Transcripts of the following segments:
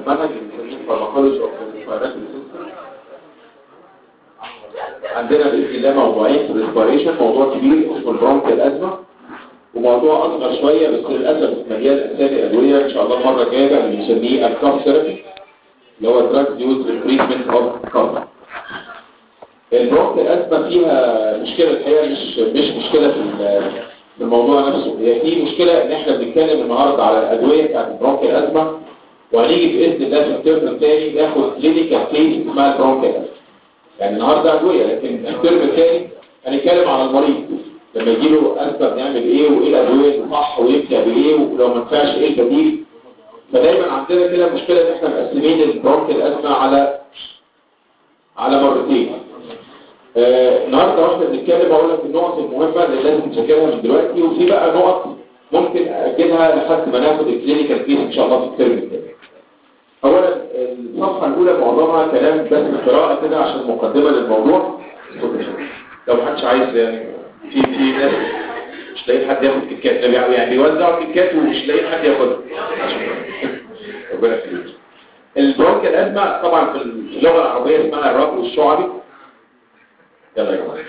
المنهج اللي بنسميه فارماكولوجي اوف ريسبيراتوري سيستم عندنا باذن الله موضوعين في الريسبيريشن موضوع كبير اسمه البرونكيال ازمه وموضوع اصغر شويه بس للاسف مليان اسامي ادويه ان شاء الله المره الجايه بقى اللي بنسميه الكاف ثيرابي اللي هو دراج يوز تريتمنت اوف كاف البرونكيال ازمه فيها مشكله الحقيقه مش مش مشكله في في الموضوع نفسه هي في مشكله ان احنا بنتكلم النهارده على الادويه بتاعت البرونكيال ازمه وهنيجي باذن الله في الترم الثاني ناخد كلينيكال كيس اسمها البرونكيال ازمه يعني النهارده ادويه لكن في الترم الثاني هنتكلم على المريض لما يجي له ازمه بنعمل ايه وايه الادويه اللي صح ويبدا بايه ولو ما ينفعش ايه البديل فدايما عندنا كده مشكله ان احنا مقسمين البرونكيال ازمه على على مرتين آه النهارده واحنا بنتكلم اقول لك النقط المهمه اللي لازم تذاكرها من دلوقتي وفي بقى نقط ممكن اجلها لحد ما ناخد الكلينيكال كيس ان شاء الله في الترم الثاني اولا الصفحه الاولى معظمها كلام بس قراءه كده عشان مقدمه للموضوع لو محدش عايز يعني في في ناس مش لاقيين حد ياخد كيكات يعني بيوزعوا كيكات ومش لاقيين حد ياخدها ربنا يخليك البرونكيال ازمه طبعا في اللغه العربيه اسمها الرب والشعبي يلا يا جماعه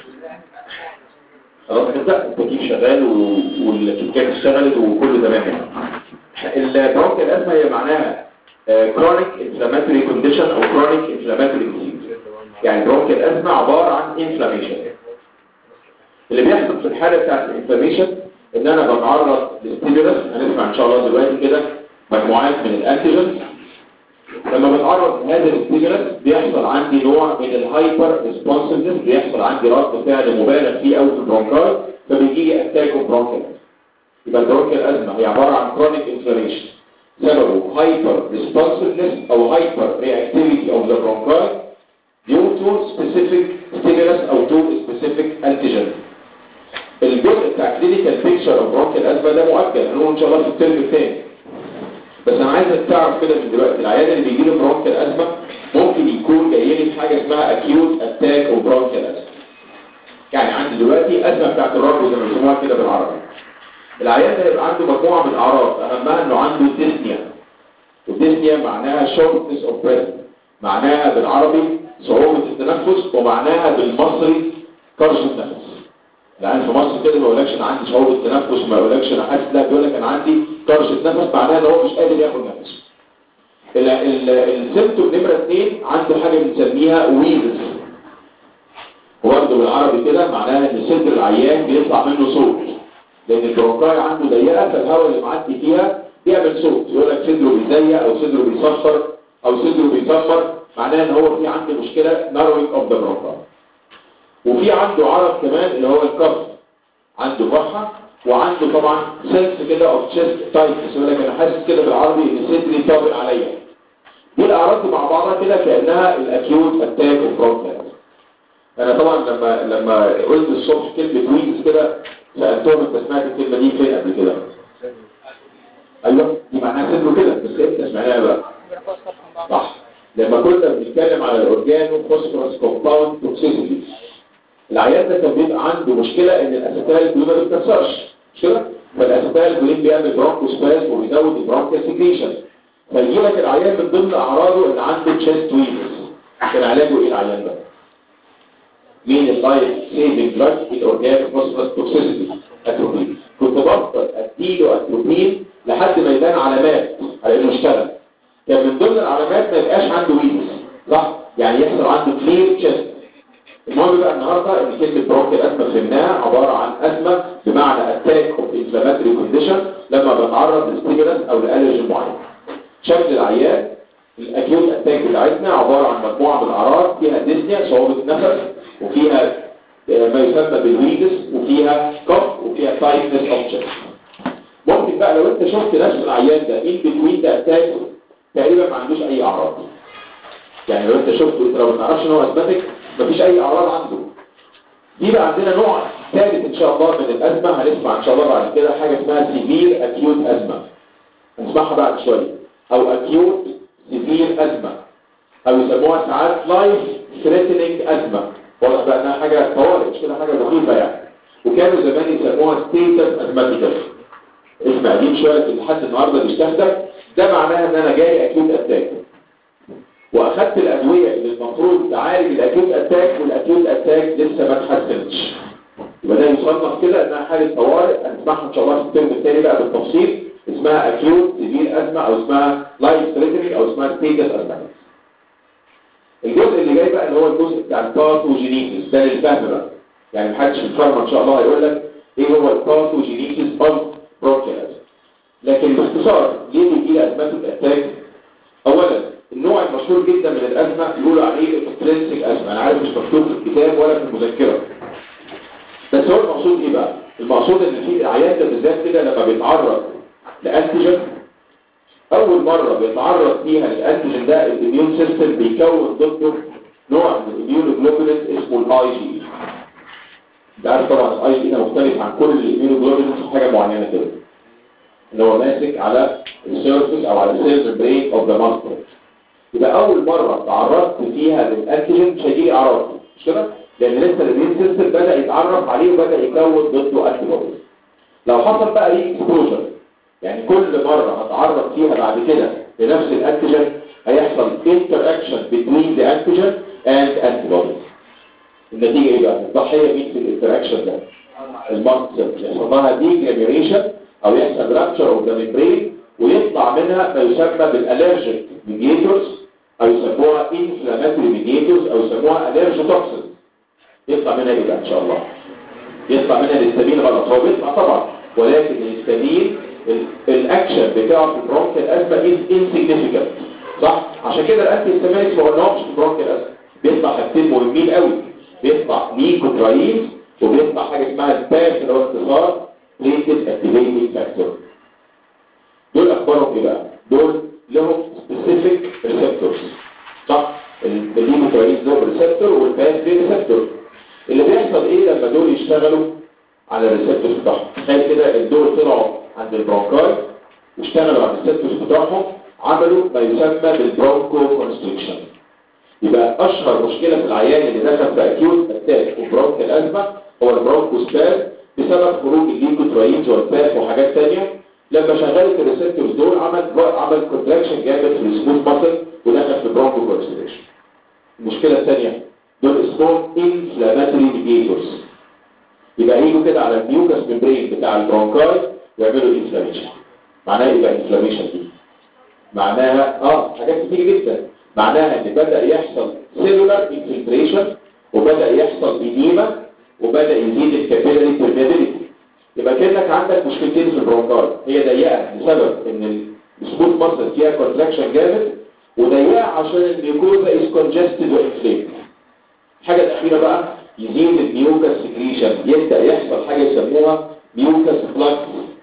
خلاص كده التكييف شغال والكيكات اشتغلت وكله تمام البرونكيال ازمه هي معناها chronic inflammatory condition او chronic inflammatory disease يعني برونكيال ازمه عباره عن inflammation اللي بيحصل في الحاله بتاعت الانفلاميشن ان انا بتعرض لستيمولس هنسمع ان شاء الله دلوقتي كده مجموعات من الانتيجنز لما بتعرض لهذا الاستيمولس بيحصل عندي نوع من الهايبر ريسبونسفنس بيحصل عندي رد فعل مبالغ فيه قوي في البرونكاي فبيجي لي اتاك اوف برونكيال يبقى البرونكيال ازمه هي عباره عن كرونيك انفلاميشن سببه هايبر ريسبونسفنس او هايبر رياكتيفيتي اوف ذا برونكاي due to specific stimulus او to specific antigen الجزء بتاع كلينيكال بيكتشر اوف برونكيال ازمه ده مؤجل هنقول ان شاء الله في الترم الثاني بس انا عايزك تعرف كده من دلوقتي العيان اللي بيجي له برونكيال ازمه ممكن يكون جاي لي في حاجه اسمها اكيوت اتاك اوف برونكيال ازمه يعني عندي دلوقتي ازمه بتاعت الرب زي ما بيسموها كده بالعربي العيان ده يبقى عنده مجموعه من الاعراض اهمها انه عنده ديسنيا والديسنيا معناها شورتنس اوف بريث معناها بالعربي صعوبه التنفس ومعناها بالمصري كرش النفس العيان في مصر كده ما يقولكش انا عندي صعوبه تنفس وما يقولكش انا حاسس لا بيقول لك انا عندي طرش نفس معناها ان هو مش قادر ياخد نفس السيمتوم نمره اثنين عنده حاجه بنسميها ويزز وبرده بالعربي كده معناها ان صدر العيان بيطلع منه صوت لان البرونكاي عنده ضيقه فالهواء اللي معدي فيها بيعمل صوت يقول لك صدره بيزيق او صدره بيصفر او صدره بيصفر معناها ان هو في عنده مشكله ناروينج اوف ذا برونكاي وفي عنده عرض كمان اللي هو الكف عنده فحة وعنده طبعا سنس كده اوف تشيست تايتس يقول لك انا حاسس كده بالعربي ان صدري طابق عليا دي الاعراض دي مع بعضها كده كانها الاكيوت اتاك اوف برونكايتس انا طبعا لما لما قلت الصبح كلمه ويز كده سالتهم انت سمعت الكلمه دي فين قبل كده ايوه دي معناها صدره كده بس انت سمعناها بقى صح لما كنا بنتكلم على الاورجانو فوسفورس كومباوند توكسيسيتي العيان ده كان بيبقى عنده مشكلة ان الاسيتال الجلوين ما بيتكسرش مش كده فالاسيتال الجلوين بيعمل برونكوسباز وبيزود البرونكيال سكريشن فيجي لك العيان من ضمن اعراضه ان عنده تشيست وينز كان علاجه ايه العيان ده مين اللايف سيفنج دراج الاورجان فوسفورس توكسيسيتي اتروبين كنت بفضل اديله اتروبين لحد ما يبان علامات على انه اشتغل كان من ضمن العلامات ما يبقاش عنده وينز صح يعني يحصل عنده كلير تشيست المهم بقى النهارده ان كلمه برونكيال ازمه فهمناها عباره عن ازمه بمعنى اتاك اوف انفلاماتوري كونديشن لما بتعرض لستيمولس او لالرجين معين شكل العيان الاكيوت اتاك بتاعتنا عباره عن مجموعه من الاعراض فيها ديسنيا صعوبه نفس وفيها ما يسمى بالويجس وفيها كف وفيها تايتنس اوف تشيست ممكن بقى لو انت شفت نفس العيان ده ان بتوين ده اتاك تقريبا ما عندوش اي اعراض يعني لو انت شفته انت لو ما تعرفش ان هو اسباتيك مفيش اي اعراض عنده دي بقى عندنا نوع ثالث ان شاء الله من الازمه هنسمع ان شاء الله بعد كده حاجه اسمها سيفير اكيوت ازمه هنسمعها بعد شويه او اكيوت سيفير ازمه او يسموها ساعات لايف ثريتنينج ازمه واضح بقى انها حاجه طوارئ مش كده حاجه مخيفه يعني وكانوا زمان يسموها ستيتس ازماتيكس اسم قديم شويه لكن لحد النهارده بيستخدم ده معناها ان انا جاي اكيوت اتاك المفروض تعالج الاكيوت اتاك والاكيوت اتاك لسه ما اتحسنتش يبقى ده يصنف كده انها حاله طوارئ هنسمعها ان شاء الله في الترم الثاني بقى بالتفصيل اسمها اكيوت سيفير ازمه او اسمها لايف ثريتنينج او اسمها ستيتس ازمه الجزء اللي جاي بقى اللي هو الجزء بتاع الباثوجينيسيس ده للفهم بقى يعني محدش في الفارما ان شاء الله هيقول لك ايه هو الباثوجينيسيس اوف برونكيال لكن باختصار ليه بيجي لي ازمات الاتاك اولا النوع المشهور جدا من الازمه يقولوا عليه اكسترنسيك ازمه انا عارف مش مكتوب في الكتاب ولا في المذكره بس هو المقصود ايه بقى المقصود ان في العيان ده بالذات كده لما بيتعرض لانتيجين اول مره بيتعرض فيها للانتيجين ده الاميون سيستم بيكون ضده نوع من الاميونوجلوبولينز اسمه الاي جي انت عارف طبعا الاي جي مختلف عن كل الاميونوجلوبولينز في حاجه معينه كده اللي هو ماسك على السيرفيس او على السيل ميمبرين اوف ذا ماستر يبقى اول مره تعرضت فيها للانتيجين مش هيجي اعراض مش كده لان لسه الاميون سيستم بدا يتعرف عليه وبدا يكون ضده انتي بوديز لو حصل بقى ري اكسبوجر يعني كل مره هتعرض فيها بعد كده لنفس الانتيجين هيحصل interaction between the antigen and antibodies النتيجه ايه بقى الضحيه مين في الانتراكشن ده المصل يحصل لها ديجريميشن او يحصل رابتشر اوف ذا ميمبرين ويطلع منها ما يسمى بالالرجيك ميديتورز او يسموها انفلاماتوري ميديتورز او يسموها الرجيتوكسين يطلع منها ايه بقى ان شاء الله يطلع منها الهستامين غلط هو بيطلع طبعا ولكن الهستامين الاكشن بتاعه في البرونكيال ازمه از انسيجنيفيكانت صح عشان كده الانتي هيستامينكس ما قلناهمش في البرونكيال ازمه بيطلع حاجتين مهمين قوي بيطلع ليكوتراينز وبيطلع حاجه اسمها الباس اللي هو اختصار بليتد اكتيفيتنج فاكتور دول اخبارهم ايه بقى دول لهم سبيسيفيك ريسبتورز صح الليكوتراينز لهم ريسبتور والباس ليه ريسبتور اللي بيحصل ايه لما دول يشتغلوا على الريسبتورز بتاعهم تخيل كده الدول طلعوا عند البرونكاي واشتغلوا على الريسبتورز بتاعهم عملوا ما يسمى بالبرونكو كونستريكشن يبقى اشهر مشكلة في العيان اللي دخل في اكيوت اتاك وبرونك الازمة هو البرونكوسباز بسبب خروج الليكوتراينز والباك وحاجات تانية لما شغلت الريسبتورز دول عمل عمل كونتراكشن جامد في السموث ماسل ودخل في برونكو كونستريكشن المشكلة الثانية دول اسمهم انفلاماتوري ميديتورز يبقى يجوا كده على الميوكس ميمبرين بتاع البرونكاي ويعملوا انفلاميشن معناها ايه بقى انفلاميشن دي معناها اه حاجات كتير جدا معناها ان بدأ يحصل سيلولار انفلتريشن وبدأ يحصل إديمة وبدأ يزيد الكابيلاري بيرميابيليتي يبقى كأنك عندك مشكلتين في البرونكاي هي ضيقة بسبب ان السبوت ماسل فيها كونتراكشن جامد وضيقة عشان الميوكوزا از كونجستد وانفليت الحاجة الأخيرة بقى يزيد الميوكس سكريشن يبدأ يحصل حاجة يسموها ميوكس فلاكس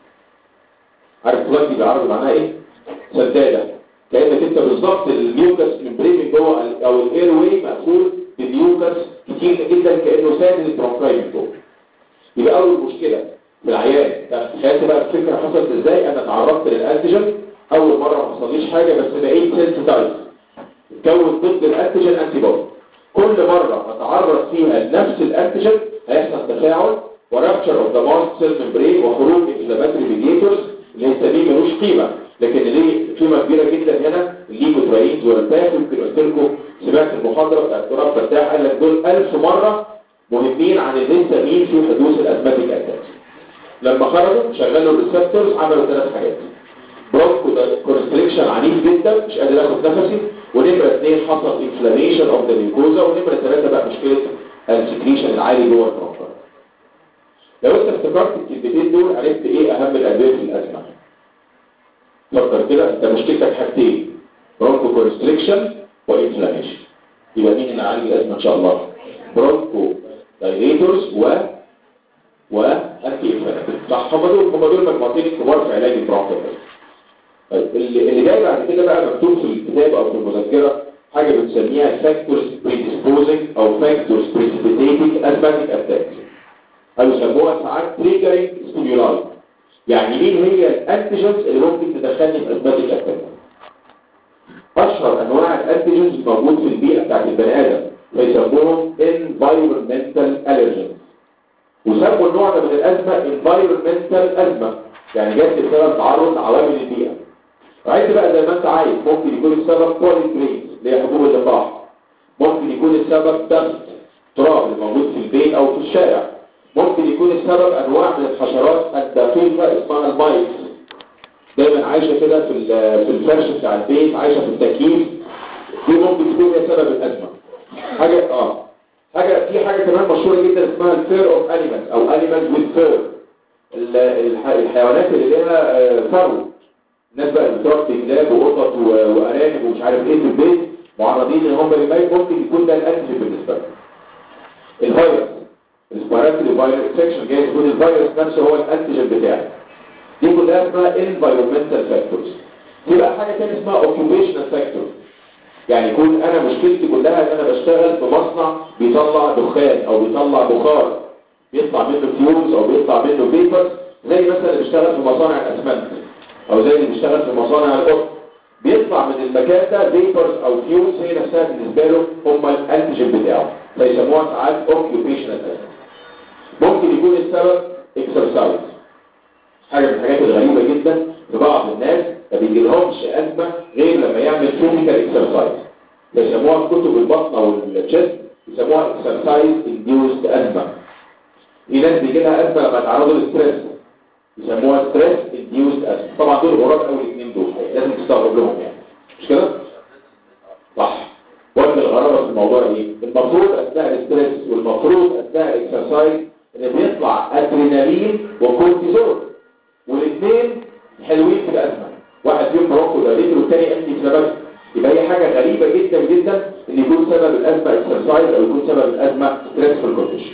عارف فلاكس بالعربي معناها ايه؟ سدادة كأنك انت بالظبط الميوكس ممبرين من جوه او الاير واي مقفول بميوكس كتير جدا كانه سادد البرونكاي من جوه يبقى اول مشكله في العيان تخيلت بقى الفكره حصلت ازاي انا تعرضت للانتيجين اول مره ما حصليش حاجه بس بقيت سنسيتايز اتكون ضد الانتيجين انتي بودي كل مره اتعرض فيها لنفس الانتيجين هيحصل تفاعل ورابتشر اوف ذا ماست سيل ممبرين وخروج انفلاماتوري ميديتورز اللي هي ملوش قيمه لكن ليه قيمة كبيرة جدا هنا الليكوتراينز والباك يمكن قلت لكم سمعت المحاضرة بتاعت تراب فتاح قال لك دول 1000 مرة مهمين عن الهستامين في حدوث الازماتيك اتاك لما خرجوا شغلوا الريسبتورز عملوا ثلاث حاجات برونكو كونستريكشن عنيف جدا مش قادر اخد نفسي ونمرة اثنين حصل انفلاميشن اوف ذا ميوكوزا ونمرة ثلاثة بقى مشكلة السكريشن العالي جوه البرونكاي لو انت افتكرت الكلمتين دول عرفت ايه اهم الادويه في الازمه فكر كده انت مشكلتك حاجتين برونكو كونستريكشن وانفلاميشن يبقى مين اللي عالج الازمه ان شاء الله برونكو دايليتورز و و انتي انفلاماتوري صح هم دول هم دول مجموعتين كبار في علاج البرونكو طيب اللي اللي جاي بعد كده بقى مكتوب في الكتاب او في المذكره حاجه بنسميها فاكتورز بريديسبوزنج او فاكتورز بريسيبيتيتنج ازماتيك اتاك او يسموها ساعات تريجرنج ستيمولاي يعني مين هي الانتيجنز اللي ممكن تدخلني في اسباب الاتاك اشهر انواع الانتيجنز الموجود في البيئه بتاعت البني ادم فيسموهم environmental allergens وسموا النوع ده من الازمه environmental ازمه يعني جت بسبب تعرض لعوامل البيئه وعايز بقى زي ما انت عايز ممكن يكون السبب بوليجرينز اللي هي حبوب اللقاح ممكن يكون السبب دست تراب اللي موجود في البيت او في الشارع ممكن يكون السبب انواع من الحشرات الدقيقه اسمها المايكس دايما عايشه كده في ال- في الفرش بتاع البيت عايشه في التكييف دي ممكن تكون هي سبب الازمه حاجه اه حاجه في حاجه كمان مشهوره جدا اسمها الفير اوف انيمالز او انيمالز وذ فير الحيوانات اللي ليها آه، فرو الناس بقى اللي بتربي كلاب وقطط و- وارانب ومش عارف ايه في البيت معرضين ان هم للميت ممكن يكون ده الانتي بالنسبه لهم الفيروس السبيراتوري فيروس انفكشن جاي يكون الفيروس نفسه هو الانتيجين بتاعه دي كلها اسمها environmental factors في بقى حاجه ثانيه اسمها occupational factor يعني يكون انا مشكلتي كلها ان انا بشتغل في مصنع بيطلع دخان او بيطلع بخار بيطلع منه فيوز او بيطلع منه فيبرز زي مثلا اللي بيشتغل في مصانع الاسمنت او زي اللي بيشتغل في مصانع القطن بيطلع من المكان ده فيبرز او فيوز هي نفسها بالنسبه له هم الانتيجين بتاعه فيسموها ساعات occupational factor ممكن يكون السبب اكسرسايز حاجه من الحاجات الغريبه جدا لبعض الناس ما بيجيلهمش ازمه غير لما يعمل فيزيكال اكسرسايز بيسموها في كتب البطن او الجسم بيسموها اكسرسايز انديوست ازمه في ناس بيجي لها ازمه لما يتعرضوا للستريس بيسموها ستريس انديوست ازمه طبعا دول غراب قوي الاثنين دول لازم تستغرب لهم يعني مش كده صح وجه الغرابه في الموضوع ايه المفروض اثناء الاستريس والمفروض اثناء الاكسرسايز ان بيطلع ادرينالين وكورتيزول والاثنين حلوين في الازمه واحد فيهم برونكو دايليتر والثاني انتي انفلاماتوري يبقى هي حاجه غريبه جدا جدا ان يكون سبب الازمه اكسرسايز او يكون سبب الازمه ستريسفول كونديشن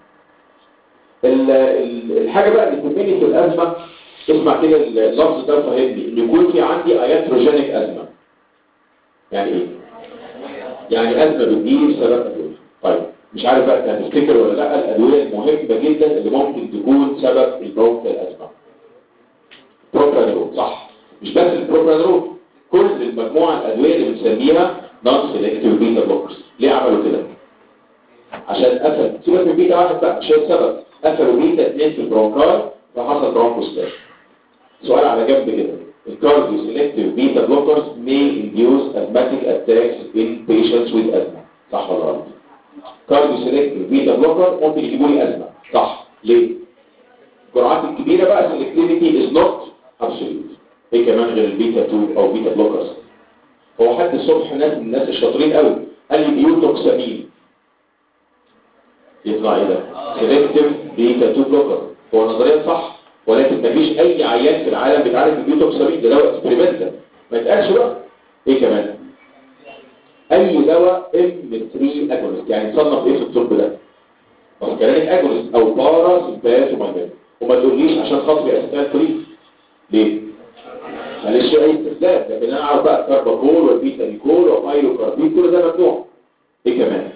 الحاجه بقى اللي تهمني في الازمه اسمع كده اللفظ ده فهمني ان يكون في عندي اياتروجينيك ازمه يعني ايه يعني ازمه بتجيلي بسبب ادويه طيب مش عارف بقى انت هتفتكر ولا لا الادويه المهمه جدا اللي ممكن تكون سبب البرونكيال الازمه بروبرانول صح مش بس البروبرانول كل المجموعه الادويه اللي بنسميها نون سيلكتيف بيتا بلوكرز ليه عملوا كده عشان قفل سيبك من بيتا واحد بقى مش هو السبب قفلوا بيتا اثنين في البرونكاي فحصل برونكوستاش سؤال على جنب كده الكارديو سيلكتيف بيتا بلوكرز may induce asthmatic attacks in patients with asthma صح ولا غلط كارديو سيلكتيف بيتا بلوكر ممكن يجيبوا لي ازمه صح ليه الجرعات الكبيره بقى سيلكتيفيتي از نوت ابسوليوت ايه كمان غير البيتا 2 او بيتا بلوكرز هو حد الصبح ناس من الناس الشاطرين قوي قال لي بيوتوكسامين يطلع ايه ده سيلكتيف بيتا 2 بلوكر هو نظريا صح ولكن مفيش اي عيان في العالم بيتعالج بالبيوتوكسامين ده دواء اكسبيرمنتال ما يتقالش بقى ايه كمان اي دواء ام 3 اجونست يعني تصنف ايه في الطب ده ماسكارينيك اجونست او بارا سيمباثومايبين وما تقوليش عشان خاطري اسيتال فري ليه معلش اي استخدام لكن انا اعرف بقى كارباكول وبيتانيكول ومايلوكاربين كل ده ممنوع ايه كمان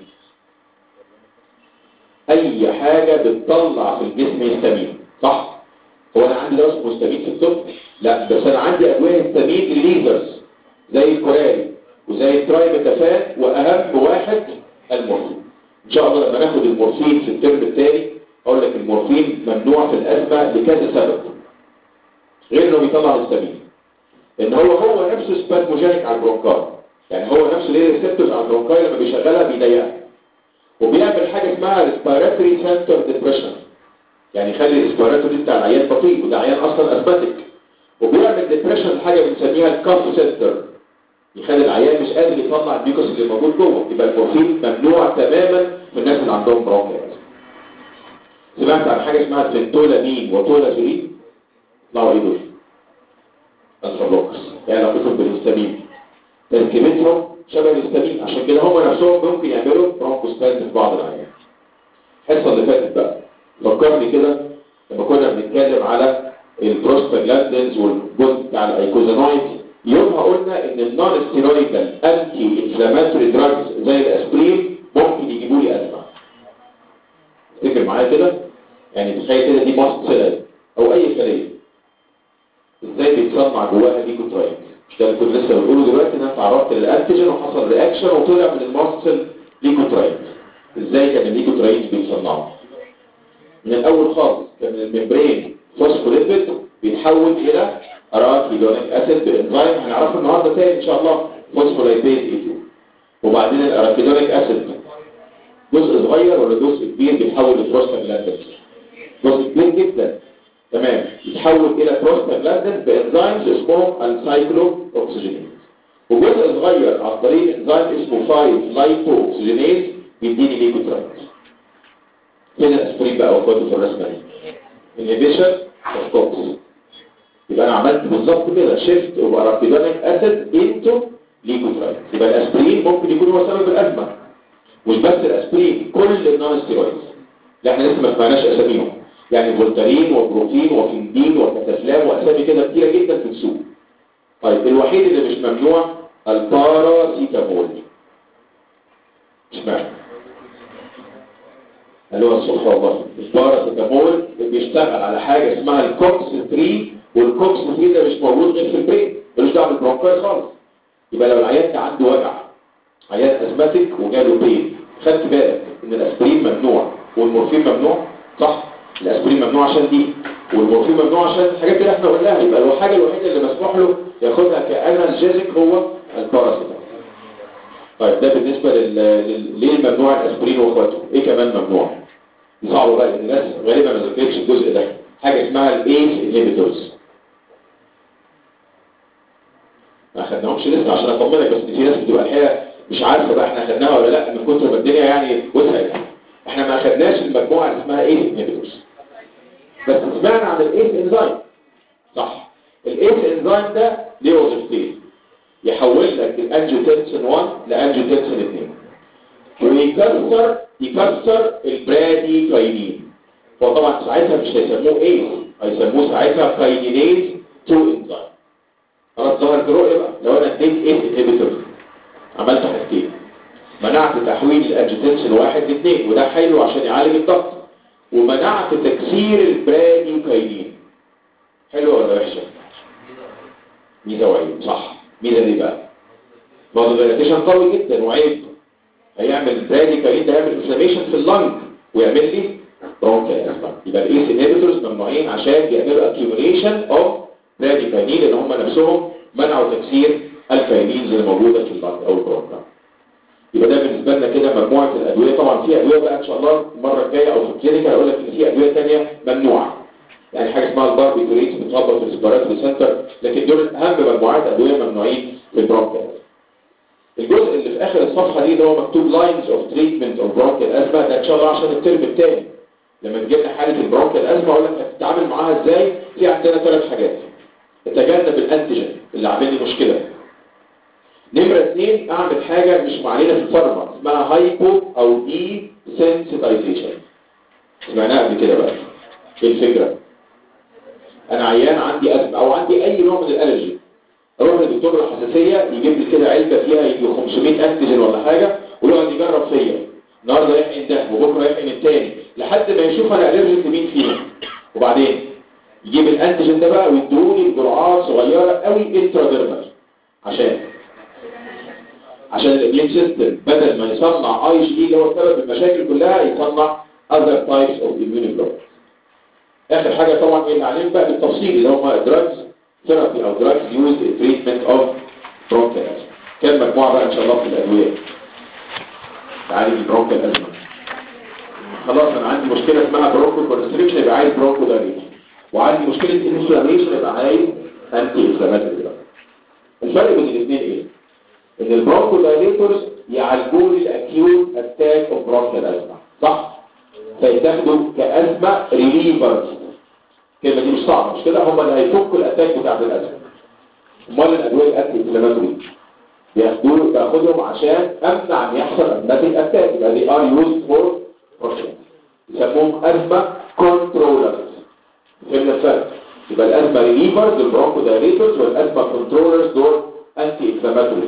اي حاجه بتطلع في الجسم هيستامين صح هو انا عندي دواء اسمه هيستامين في الطب لا بس انا عندي ادويه هيستامين ريليزرز زي الكوراري وزي الترايبتافان واهم واحد المورفين ان شاء الله لما ناخد المورفين في الترم الثاني اقول لك المورفين ممنوع في الازمه لكذا سبب غير انه بيطلع هيستامين ان هو هو نفسه سبازموجينيك على البرونكاي يعني هو نفسه ليه ريسبتورز على البرونكاي لما بيشغلها بيضيقها وبيعمل حاجه اسمها ريسبيراتوري سنتر ديبريشن يعني يخلي الريسبيراتوري بتاع العيان بطيء وده عيان اصلا اسباتيك وبيعمل ديبريشن حاجه بنسميها الكاف سنتر يخلي العيان مش قادر يطلع البيكوس اللي موجود جوه يبقى المورفين ممنوع تماما في الناس اللي عندهم برونكيال سمعت عن حاجه اسمها فينتولامين وتولازولين طلعوا ايه دول الفابلوكس يعني علاقتهم بالهستامين تركيبتهم شبه الهستامين عشان كده هم نفسهم ممكن يعملوا برونكوستاز في بعض العيان الحصه اللي فاتت بقى فكرني كده لما كنا بنتكلم على البروستاجلاندينز والجزء بتاع الايكوزانويد يومها قلنا ان النون ستيرويدال انتي انفلاماتوري دراجز زي الاسبرين ممكن يجيبوا لي ازمه افتكر معايا كده يعني تخيل كده دي ماست سيل او اي خليه ازاي بيتصنع جواها ليكوترايت مش ده اللي كنت لسه بقوله دلوقتي ان انا تعرضت للانتيجين وحصل رياكشن وطلع من الماست سيل ليكوترايت ازاي كان الليكوترايت بيتصنعوا من الاول خالص كان الممبرين فوسفوليبيد بيتحول الى اراكيدونيك اسيد بانزيم هنعرفه النهارده تاني ان شاء الله فوسفولايبيز اي 2 وبعدين الارابيدونيك اسيد جزء صغير ولا جزء كبير بيتحول لبروستاجلاندين جزء كبير جدا تمام يتحول الى بروستاجلاندين بانزيمز اسمهم انسايكلو اوكسجينيز وجزء صغير عن طريق انزيم اسمه 5 لايبو اوكسجينيز بيديني ليكوترايت فين الاسبرين بقى واخواته في الرسمه دي انهبيشن اوف كوكس يبقى انا عملت بالظبط كده شيفت اوف ارابيدونيك اسيد انتو ليكوترايت يبقى الاسبرين ممكن يكون هو سبب الازمه مش بس الاسبرين كل النون ستيرويدز اللي احنا لسه ما سمعناش اساميهم يعني فولتارين وبروفين وفندين وكتافلام واسامي كده كتيره جدا في السوق طيب الوحيد اللي مش ممنوع الباراسيتامول اشمعنى اللي هو الصفر والله الباراسيتامول بيشتغل على حاجه اسمها الكوكس 3 والكوكس 3 ده مش موجود غير في البرين ملوش دعوه بالبرونكايت خالص يبقى لو العيان ده عنده وجع عيان ازماتيك وجاله بين خدت بالك ان الاسبرين ممنوع والمورفين ممنوع صح الاسبرين ممنوع عشان دي والمورفين ممنوع عشان الحاجات اللي احنا قلناها يبقى الحاجه الوحيده اللي مسموح له ياخدها كانالجيزيك هو الباراسيتامول طيب ده بالنسبه لل... لل... ليه ممنوع الاسبرين واخواته ايه كمان ممنوع صعب بقى ان الناس غالبا ما ذاكرتش الجزء ده حاجه اسمها الايس انهبيتورز ما خدناهمش لسه عشان اطمنك بس في ناس بتبقى الحقيقه مش عارفه بقى احنا خدناها ولا لا من كتر ما الدنيا يعني وسعت احنا ما خدناش المجموعه اللي اسمها ايس انهبيتورز بس سمعنا عن الايس انزيم صح الايس انزيم ده ليه وظيفتين يحول لك الانجيوتنسين 1 لانجيوتنسين 2 ويكسر يكسر البرادي كاينين هو طبعا ساعتها مش هيسموه ايس هيسموه ساعتها كاينينيز 2 انزيم خلاص ظهرت الرؤيه بقى لو انا اديت ايس انهبيتور عملت حاجتين منعت تحويل الانجيوتنسين 1 ل 2 وده حلو عشان يعالج الضغط ومنعت تكسير البرادي كاينين حلوه ولا وحشه ميزه وعيب صح ميزه دي بقى فازولاريتيشن قوي جدا وعيب هيعمل برادي كاين ده يعمل انفلاميشن في اللنج ويعمل لي برونكيال اسما يبقى الايس انهبيتورز ممنوعين عشان بيعملوا اكيوميليشن اوف برادي كاينين لان هم نفسهم منعوا تكسير الكاينينز اللي موجوده في اللنج او البرونكا يبقى ده بالنسبه لنا كده مجموعه الادويه طبعا في ادويه بقى ان شاء الله المره الجايه او في الكلينيكال هقول لك ان في ادويه ثانيه ممنوعه يعني حاجه اسمها الباربيتوريتس بتطبق في السباراتوري سنتر لكن دول اهم مجموعات ادويه ممنوعين في البرونكيال الجزء اللي في اخر الصفحه دي اللي هو مكتوب لاينز اوف تريتمنت اوف برونكيال ازمه ده ان شاء الله عشان الترم الثاني لما تجي لنا حاله البرونكيال ازمه اقول لك هتتعامل معاها ازاي في عندنا ثلاث حاجات تجنب الانتيجين اللي عامل لي مشكله نمره اثنين اعمل حاجه مش معلنه في الفارما اسمها هايبو او دي سنسيتايزيشن سمعناها قبل كده بقى ايه الفكره انا عيان عندي ازمه او عندي اي نوع من الالرجي اروح لدكتور الحساسيه يجيب لي كده علبه فيها يجي 500 انتيجين ولا حاجه ويقعد يجرب فيا النهارده يحقن ده وبكره يحقن الثاني لحد ما يشوف انا الرجيك لمين فيهم وبعدين يجيب الانتيجين ده بقى ويدوني بجرعات صغيره قوي انتراديرمال عشان عشان الاميون سيستم بدل ما يصنع اي جي اللي هو سبب المشاكل كلها يصنع other types of immunoglobulins اخر حاجه طبعا اللي عليهم بقى بالتفصيل اللي هم دراجز ثيرابي او دراجز يوز تريتمنت اوف برونكيال كام مجموعه بقى ان شاء الله في الادويه تعالج البرونكيال ازمه خلاص انا عندي مشكله اسمها برونكو كونستريكشن يبقى عايز برونكو دايليشن وعندي مشكله انفلاميشن يبقى عايز انتي انفلاماتوري الفرق بين الاثنين ايه ان البرونكو دايليتورز يعالجوا لي الاكيوت اتاك اوف برونكيال ازمه صح فيتاخدوا كازمه ريليفرز الكلمه دي مش صعبه مش كده هم اللي هيفكوا الاتاك بتاع الازمه امال الادويه الانتي انفلاماتوري بياخدوه باخدهم عشان امنع ان يحصل ازماتيك اتاك يبقى دي ار يوز فور بروتكشن يسموهم ازمه كنترولرز فهمنا الفرق يبقى الازمه ريليفرز البرونكو دايليتورز والازمه كنترولرز دول انتي انفلاماتوري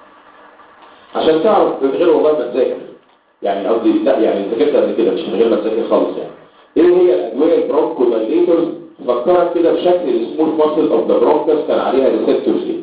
عشان تعرف من غير والله ما تذاكر يعني قصدي لا يعني ذاكرت قبل كده مش من غير ما تذاكر خالص يعني ايه هي الادويه البرونكو دايليتورز فكرت كده بشكل السموث ماسل اوف ذا برونكس كان عليها ريسبتورز ايه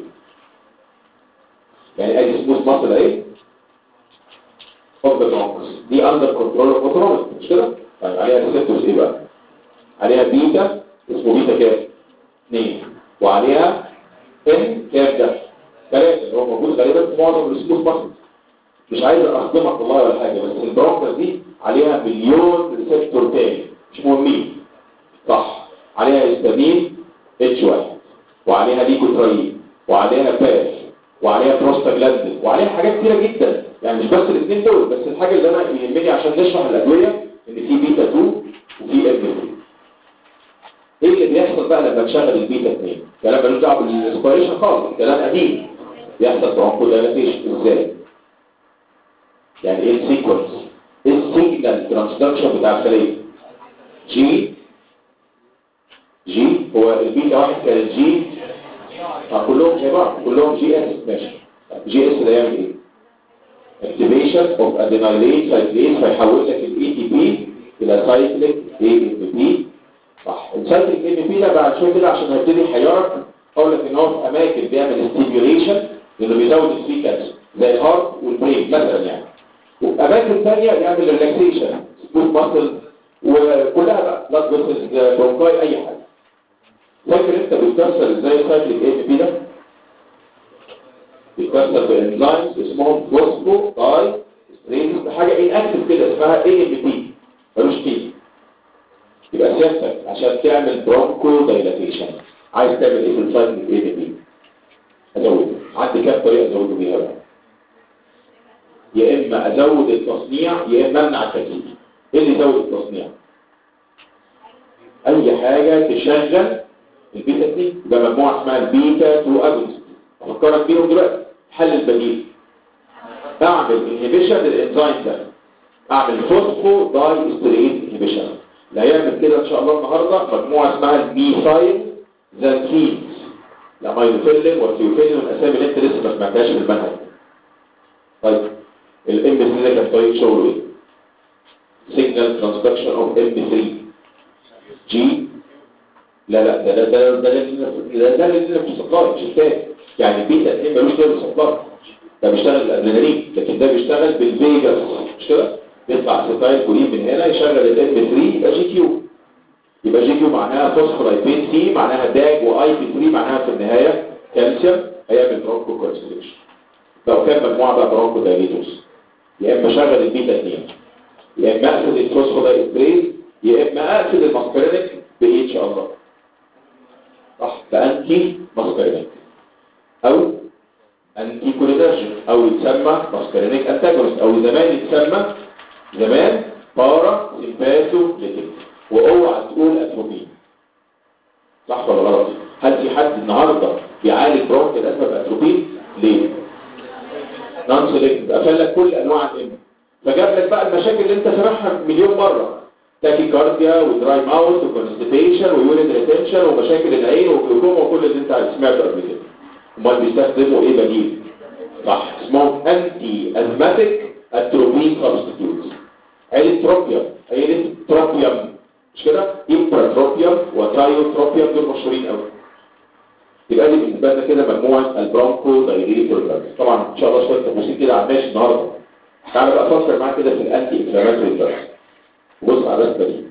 يعني ادي سموث ماسل اهي اوف ذا برونكس دي اندر كنترول اوف اوتونومي مش كده طيب عليها ريسبتورز ايه بقى عليها بيتا اسمه بيتا كام 2 وعليها ان كام ده ثلاثه اللي هو موجود غالبا في معظم السموث ماسل مش عايز اصدمك والله ولا حاجه بس البرونكس دي عليها مليون ريسبتور تاني مش مهمين صح عليها هيستامين اتش 1 وعليها ليكوترايين وعليها باس وعليها بروستاجلاندين وعليها حاجات كتيره جدا يعني مش بس الاثنين دول بس الحاجه اللي انا يهمني عشان نشرح الادويه ان في بيتا 2 وفي ام 3 ايه اللي بيحصل بقى لما تشغل البيتا 2 كلام ملوش دعوه بالاسبيريشن خالص كلام قديم بيحصل برونكو دايلاتيشن ازاي يعني ايه السيكونس ايه السيجنال ترانسدكشن بتاع الخليه جي جي هو البيتا واحد كانت جي اه كلهم زي بعض كلهم جي اس ماشي جي اس ده يعمل ايه activation of adenylate cyclase فيحول لك الاي تي بي الى سايكليك اي ام بي صح السايكليك ام بي ده بعد شويه كده عشان هيبتدي يحيرك اقول لك ان هو في اماكن بيعمل ستيميوليشن لانه بيزود الفري كالسيوم زي الهارت والبرين مثلا يعني وفي اماكن ثانيه يعمل ريلاكسيشن سموث ماسل وكلها بقى بلاد فيسلز برونكاي اي حاجه فاكر انت بتكسر ازاي السايكليك ام بي ده بيتكسر بانزيمز اسمهم فوسفو داي سترينز حاجه انكتف كده اسمها اي ام بي ملوش قيمه يبقى سيادتك عشان تعمل برونكو دايلاتيشن عايز تعمل ايه في السايكل اي ام بي ازوده عندي كام طريقه ازوده بيها بقى يا اما ازود التصنيع يا اما امنع التكليف ايه اللي يزود التصنيع اي حاجه تشغل البيتا 2 يبقى مجموعه اسمها البيتا 2 اجونست افكرك بيهم دلوقتي حل البديل اعمل انهبيشن للانزيم ده اعمل فوسفو داي استريت انهبيشن اللي هيعمل كده ان شاء الله النهارده مجموعه اسمها الميثايل زانكينز لامينوفيلين والثيوفيلين والاسامي اللي انت لسه ما سمعتهاش في المنهج طيب الام 3 ده كان طريق شغله ايه سيجنال ترانسدكشن اوف ام 3 جي لا لا ده ده ده ده ده ده اللي في السبلاي مش الثاني يعني البيتا 2 ملوش دور السبلاي ده بيشتغل الادرينالين لكن ده بيشتغل بالفيجاس مش كده بيطلع ستايل كولين من هنا يشغل الام 3 يبقى جي كيو يبقى جي كيو معناها فوسفولايبين سي معناها داج واي بي 3 معناها في النهايه كالسيوم هيعمل برونكو كونستريشن لو كان مجموعه بقى برونكو دايليتوس يا اما شغل البيتا 2 يا اما اقفل الفوسفولايبين يا اما اقفل الماسكرينيك بايه ان شاء الله صح بانتي ماسكرينيك او انتي كولينرجيك او يتسمى ماسكرينيك انتاجونست او زمان يتسمى زمان بارا سيمباثو ليتيك واوعى تقول اتروبين صح ولا غلط هل في حد النهارده بيعالج برونك الاسباب اتروبين ليه نون سيلكتيف قفل لك كل انواع الام فجاب لك بقى المشاكل اللي انت سامعها مليون مره تاكيكارديا ودراي ماوث وكونستيبيشن ويورين ريتنشن ومشاكل العين وجلوكوما وكل اللي انت سمعته قبل كده امال بيستخدموا ايه بديل صح اسمهم انتي ازماتيك اتروبين سبستيتيوتس عيله تروبيوم عيله تروبيوم مش كده امبراتروبيوم وتايوتروبيوم دول مشهورين قوي يبقى دي بالنسبه لنا كده مجموعه البرونكو دايريتور دراجز طبعا ان شاء الله شويه تفاصيل كده على ماشي النهارده تعالى بقى افكر معاك كده في الانتي انفلاماتوري دراجز بص على الرسمه دي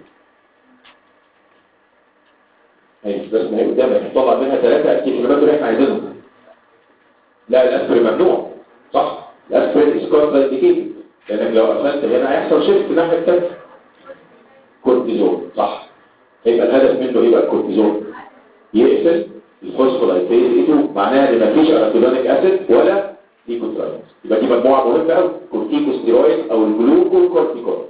هي الرسمه هي قدامك هتطلع منها ثلاثه انتي انفلاماتوري احنا عايزينهم لا الاسبرين ممنوع صح الاسبرين از كونترانديكيتد لانك لو قفلت هنا هيحصل شيفت الناحيه الثانيه كورتيزون صح يبقى الهدف منه ايه بقى الكورتيزون يقفل الفوسفولايبيز اي 2 معناها ان مفيش اراتولونيك اسيد ولا ليكوتراينز يبقى دي مجموعه مهمه قوي كورتيكوستيرويد او الجلوكوكورتيكويد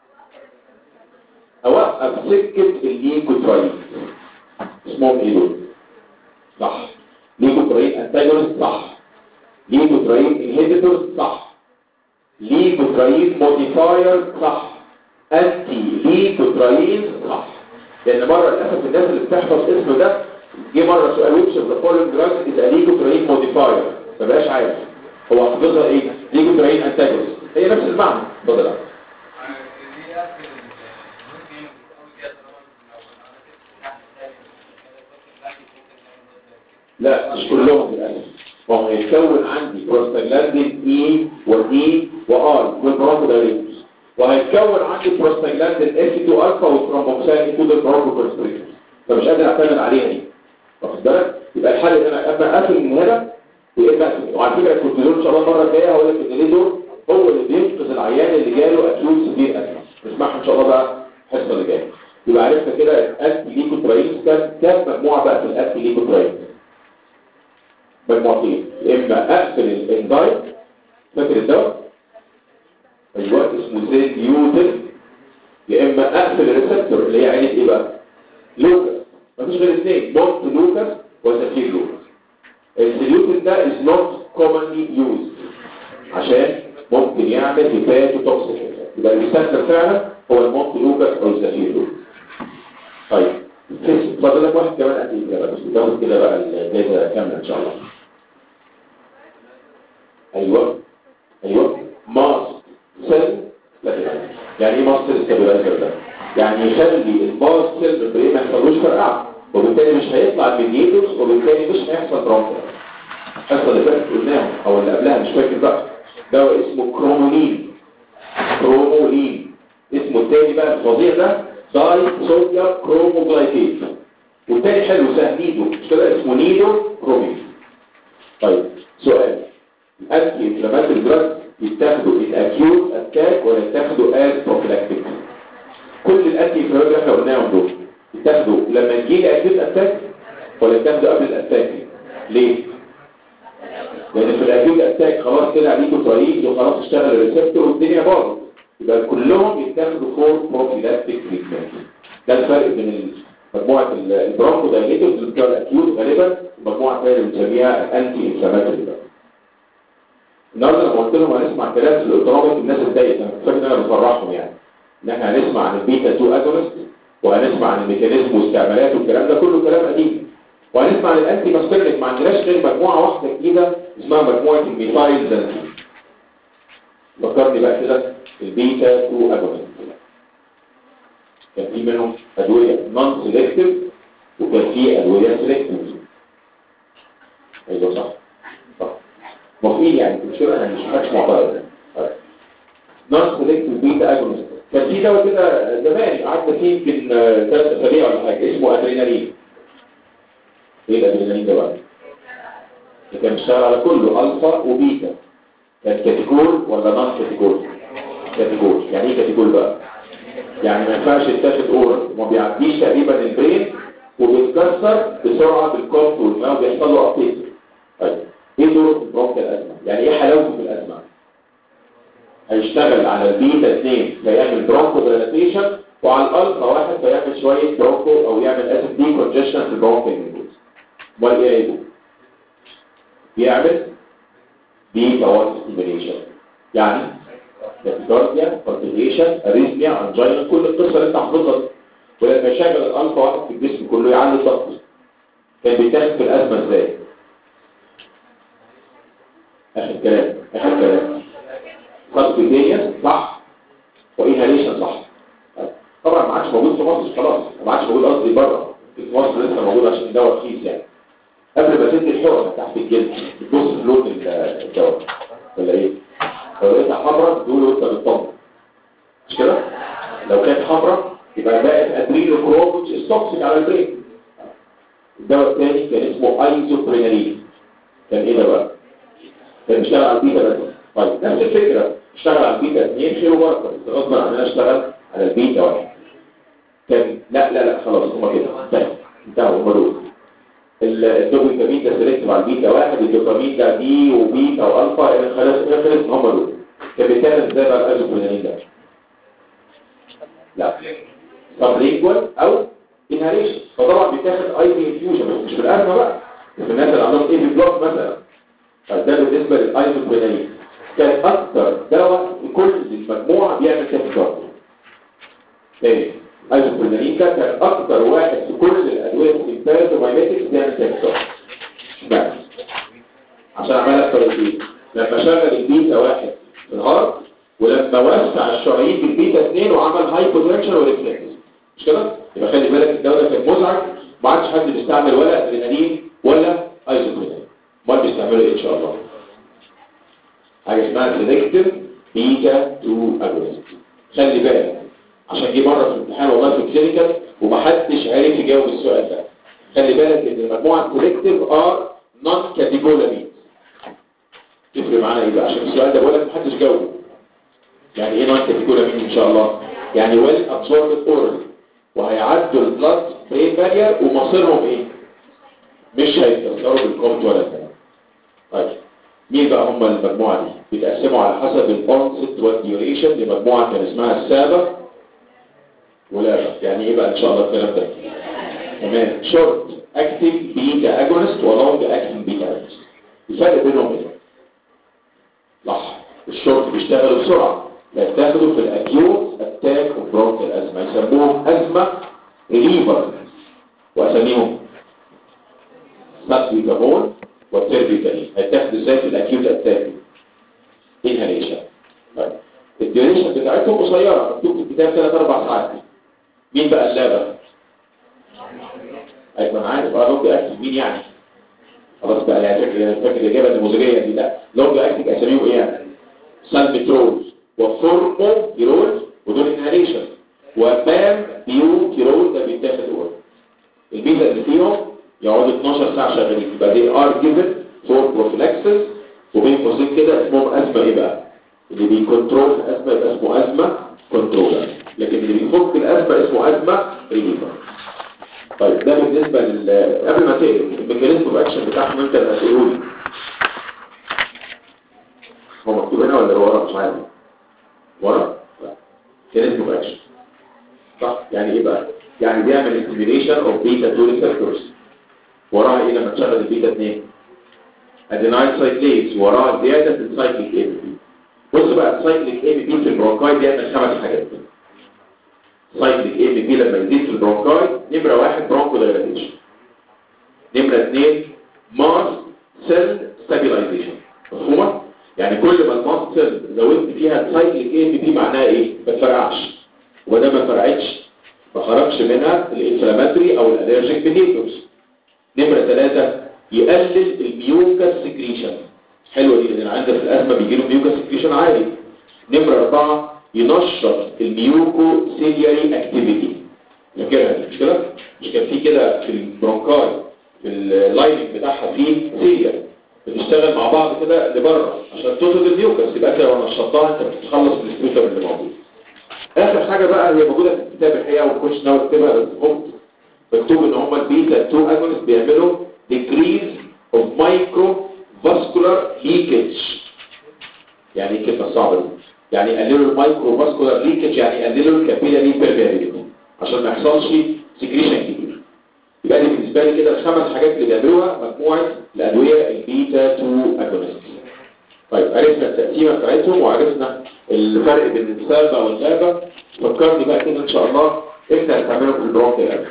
اوقف سكه الليكوتراينز اسمهم ايه دول صح ليكوتراين انتاجونست صح ليكوتراين انهبيتور صح ليكوتراين موديفاير صح انتي ليكوتراين صح لان مره للاسف الناس اللي بتحفظ اسمه ده جه مره سؤال ويتش اوف ذا فولوينج دراجز از ليكوتراين موديفاير ما بقاش عارف هو حافظها ايه ليكوتراين انتاجونست هي نفس المعنى اتفضل لا مش كلهم للاسف هو هيتكون عندي بروستاجلاندين اي ودي وار والبرونكودايريتوس وهيتكون عندي بروستاجلاندين اف 2 الفا والترومبوكسان يكون البرونكوكونستريكتور فمش قادر اعتمد عليها دي واخد بالك يبقى الحل ان انا اما اقفل من هنا يا اما اقفل وعلى فكره الكورتيزون ان شاء الله المره الجايه هقول لك ان ليه دور هو اللي بينقذ العيان اللي جاله اكيوت سيفير ازمه نسمعها ان شاء الله بقى الحصه اللي جايه يبقى عرفنا كده الانتي ليكوتراينز كام كام مجموعه بقى في الانتي ليكوتراينز مجموعتين يا اما اقفل الانزايم فاكر الدواء ايوه اسمه زيت يوتن يا اما اقفل الريسبتور اللي هي عينه ايه بقى لوكاس مفيش غير اثنين مونت لوكاس وزفير لوكاس السيليوتين ده is not commonly used عشان ممكن يعمل هيباتو توكسيك يبقى اللي بيستخدم فعلا هو المونت لوكاس او الزفير لوكاس طيب فاضل لك واحد كمان قد ايه بقى بس تاخد كده بقى الجائزه كامله ان شاء الله ايوه ايوه ماس سيل يعني ايه ماس سيل ستابلايزر ده يعني يخلي الباز سيل ممبرين ما يحصلوش فرقعه وبالتالي مش هيطلع الميديتورز وبالتالي مش هيحصل برونكا الحصه اللي فاتت قلناها او اللي قبلها مش فاكر بقى دواء اسمه كرومولين كرومولين اسمه التاني بقى الفظيع ده داي صوديوم كروموجلايكيت والتاني حلو سهل نيدو مش كده اسمه نيدو كرومين طيب سؤال الانتي انفلاماتوري دراج يتاخدوا الاكيوت اتاك ولا يتاخدوا از بروفيلاكتيك كل الانتي انفلاماتوري احنا قلناهم دول يتاخدوا لما يجي لي اكيوت اتاك ولا يتاخدوا قبل الاتاك ليه لان في الاكيوت اتاك خلاص كده عليكم طريق وخلاص اشتغل الريسبتور والدنيا باظت يبقى كلهم يتاخدوا فور بروفيلاكتيك تريتمنت ده الفرق بين مجموعه البرونكو دايليتورز اللي بتوع الاكيوت غالبا ومجموعه ثانيه اللي بنسميها الانتي انفلاماتوري النهارده لما قلت لهم هنسمع كلام في الاوتونوميك الناس اتضايقت انا كنت فاكر ان انا بفرحهم يعني ان احنا هنسمع عن البيتا 2 اجونست وهنسمع عن الميكانيزم واستعمالاته والكلام ده كله كلام قديم وهنسمع عن الانتي ماسترنك ما عندناش غير مجموعه واحده جديده اسمها مجموعه الميثايل زنزين فكرني بقى كده البيتا 2 اجونست كان في منهم ادويه نون سيلكتيف وكان في ادويه سيلكتيف ايوه صح صح موافقين يعني مش انا مش حاجه معترض نون سيلكتيف بيتا اجونست كان في دواء كده زمان قعدنا فيه يمكن ثلاث اسابيع ولا حاجه اسمه ادرينالين ايه الادرينالين ده بقى؟ كان بيشتغل على كله الفا وبيتا كان كاتيجول ولا نون كاتيجول؟ كاتيجول يعني ايه كاتيجول بقى؟ يعني ما ينفعش يتاخد اورال وما بيعديش تقريبا البرين وبيتكسر بسرعه بالكونترول ما بيحصل له ابديت طيب ايه دوره في البرونكيال الازمه؟ يعني ايه حلاوته في الازمه؟ هيشتغل على البيتا 2 فيعمل برونكو دايلاتيشن وعلى الالفا واحد فيعمل شويه برونكو او يعمل اسيد دي كونجشن في البرونكيال ميوكوز امال ايه هيبقى؟ بيعمل بيتا 1 ستيميليشن يعني تاكيكارديا فارتيليشن اريثميا انجينا كل القصه اللي انت حافظها دي ولما يشغل الالفا واحد في الجسم كله يعلي الضغط كان بيتاخد في الازمه ازاي؟ اخر كلام اخر كلام سبكتينيا صح وإنهاليشن صح طبعا ما عادش موجود في مصر خلاص ما عادش موجود قصدي بره في مصر لسه موجود عشان الدواء رخيص يعني قبل ما تدي الحقنه تحت الجلد بتبص في لون الدواء ولا ايه؟ لو لقيتها حمراء تقول له انت بتطمن مش كده؟ لو كانت حمراء يبقى بقت ادرينو كروموس التوكسيك على البرين الدواء الثاني كان اسمه ايزوبرينالين كان ايه ده بقى؟ كان بيشتغل على البيتا بس طيب نفس الفكرة اشتغل على البيتا 2 خير وبركة بس غصب عننا اشتغل على البيتا واحد كان لا لا لا خلاص هما كده انتهوا انتهوا هما دول الدوبامين ده سيلكتيف على البيتا واحد الدوبامين ده دي وبيتا والفا يعني خلاص خلص هما دول كان بيتكلم ازاي بقى الازوبرينالين ده لا سبلينجوال او انهاليشن فطبعا بيتاخد اي بي انفيوجن بس مش في الازمه بقى في الناس اللي عندهم اي بي بلوك مثلا ده بالنسبة للأيزوبرينالين كان أكثر دواء في كل المجموعة بيعمل تاكيكارد تاني الايزوبرينالين ده كان أكثر واحد في كل الأدوية السيمباثومايميتكس بيعمل تاكيكارد اشمعنى؟ عشان عملها بطريقتين لما شغل البيتا واحد في الهارت ولما وسع الشرايين بالبيتا اثنين وعمل هايبوتنشن وريفلكس مش كده؟ يبقى خلي بالك الدواء ده كان مزعج ما عادش حد بيستعمل ولا ادرينالين ولا ايزوبرينالين امال بيستعملوا ايه ان شاء الله حاجه اسمها سيلكتيف بيتا 2 اجونست خلي بالك عشان جه مره في الامتحان والله في الكلينيكال ومحدش عارف يجاوب السؤال ده خلي بالك ان المجموعه سيلكتيف ار نون كاتيجولامين تفرق معانا ايه بقى عشان السؤال ده بقول لك محدش جاوبه يعني ايه نون كاتيكولامين ان شاء الله يعني ويل ابسوربد اورال وهيعدوا البلاد برين بارير ومصيرهم ايه مش هيتكسروا بالكومت ولا الكلام طيب مين بقى هم المجموعه دي بيتقسموا على حسب الاونست والديوريشن لمجموعه كان اسمها السابه ولابا يعني ايه بقى ان شاء الله الكلام ده تمام شورت اكتنج بيتا اجونست ولونج اكتنج بيتا اجونست الفرق بينهم ايه صح الشورت بيشتغلوا بسرعه بيتاخدوا في الاكيوت اتاك اوف برونكال ازمه يسموهم ازمه ريليفر واسميهم سابيكابون والتربيكالين هيتاخدوا ازاي في الاكيوت اتاك انهاليشن طيب الديوريشن بتاعتهم قصيره مكتوب في الكتاب 3 4 ساعات مين بقى اللابه ايوه انا عارف اه لونج اكتنج مين يعني خلاص بقى يعني فاكر فاكر الاجابه النموذجيه دي لا لونج اكتنج اساميهم ايه يعني سالمترول وفورمو كيرول ودول انهاليشن وبام بيو كيرول ده بيتاخد اول البيزا اللي فيهم يقعدوا 12 ساعه شغالين يبقى دي ار جيفن فور بروفيلاكسس وبين قوسين كده اسمهم ازمه ايه بقى اللي بيكنترول الازمه يبقى اسمه ازمه كنترولر لكن اللي بيفك الازمه اسمه ازمه ريليفر طيب ده بالنسبه لل قبل ما تقرا الميكانيزم اوف اكشن بتاعهم انت اللي هتقوله لي هو مكتوب هنا ولا ورا مش عارف ورا لا ميكانيزم اوف اكشن صح يعني ايه بقى يعني بيعمل استيميليشن اوف بيتا 2 ريسبتورز وراها ايه لما تشغل البيتا 2 ادينايل سايكليز وراها زياده في السايكليك اي بي بص بقى السايكليك اي بي في البرونكاي بيعمل خمس حاجات سايكليك اي بي لما يزيد في البرونكاي نمره واحد برونكو دايلاتيشن نمره اثنين ماس سيل ستابيلايزيشن مفهومه يعني كل ما الماس سيل زودت فيها سايكليك اي بي معناها ايه ما تفرقعش وده ما فرقتش ما خرجش منها الانفلاماتوري او الالرجيك بيهيفيرز نمره ثلاثة يقلل الميوكاس سكريشن حلوه دي لان عندنا في الازمه بيجي له ميوكاس سكريشن عالي نمره أربعة ينشط الميوكو سيلياري اكتيفيتي فاكرها دي مش كده مش كان في كده في البرونكاي في اللايننج بتاعها في سيليا بتشتغل مع بعض كده لبره عشان تطرد الميوكاس يبقى انت لو نشطتها انت بتتخلص من السبيكر اللي موجود اخر حاجه بقى هي موجوده في الكتاب الحقيقه وما كنتش ناوي اكتبها بس قمت مكتوب ان هم البيتا 2 اجونست بيعملوا decrease of microvascular leakage يعني ايه الكلمه الصعبه دي يعني يقللوا المايكرو فاسكولار ليكج يعني يقللوا الكابيلاري بيرميابيليتي عشان ما يحصلش سكريشن كتير يبقى دي بالنسبه لي كده الخمس حاجات اللي بيعملوها مجموعه الادويه البيتا 2 اجونست طيب عرفنا التقسيمه بتاعتهم وعرفنا الفرق بين السالبه والغابه فكرني بقى كده ان شاء الله امتى هتعملهم في البرونكي الأول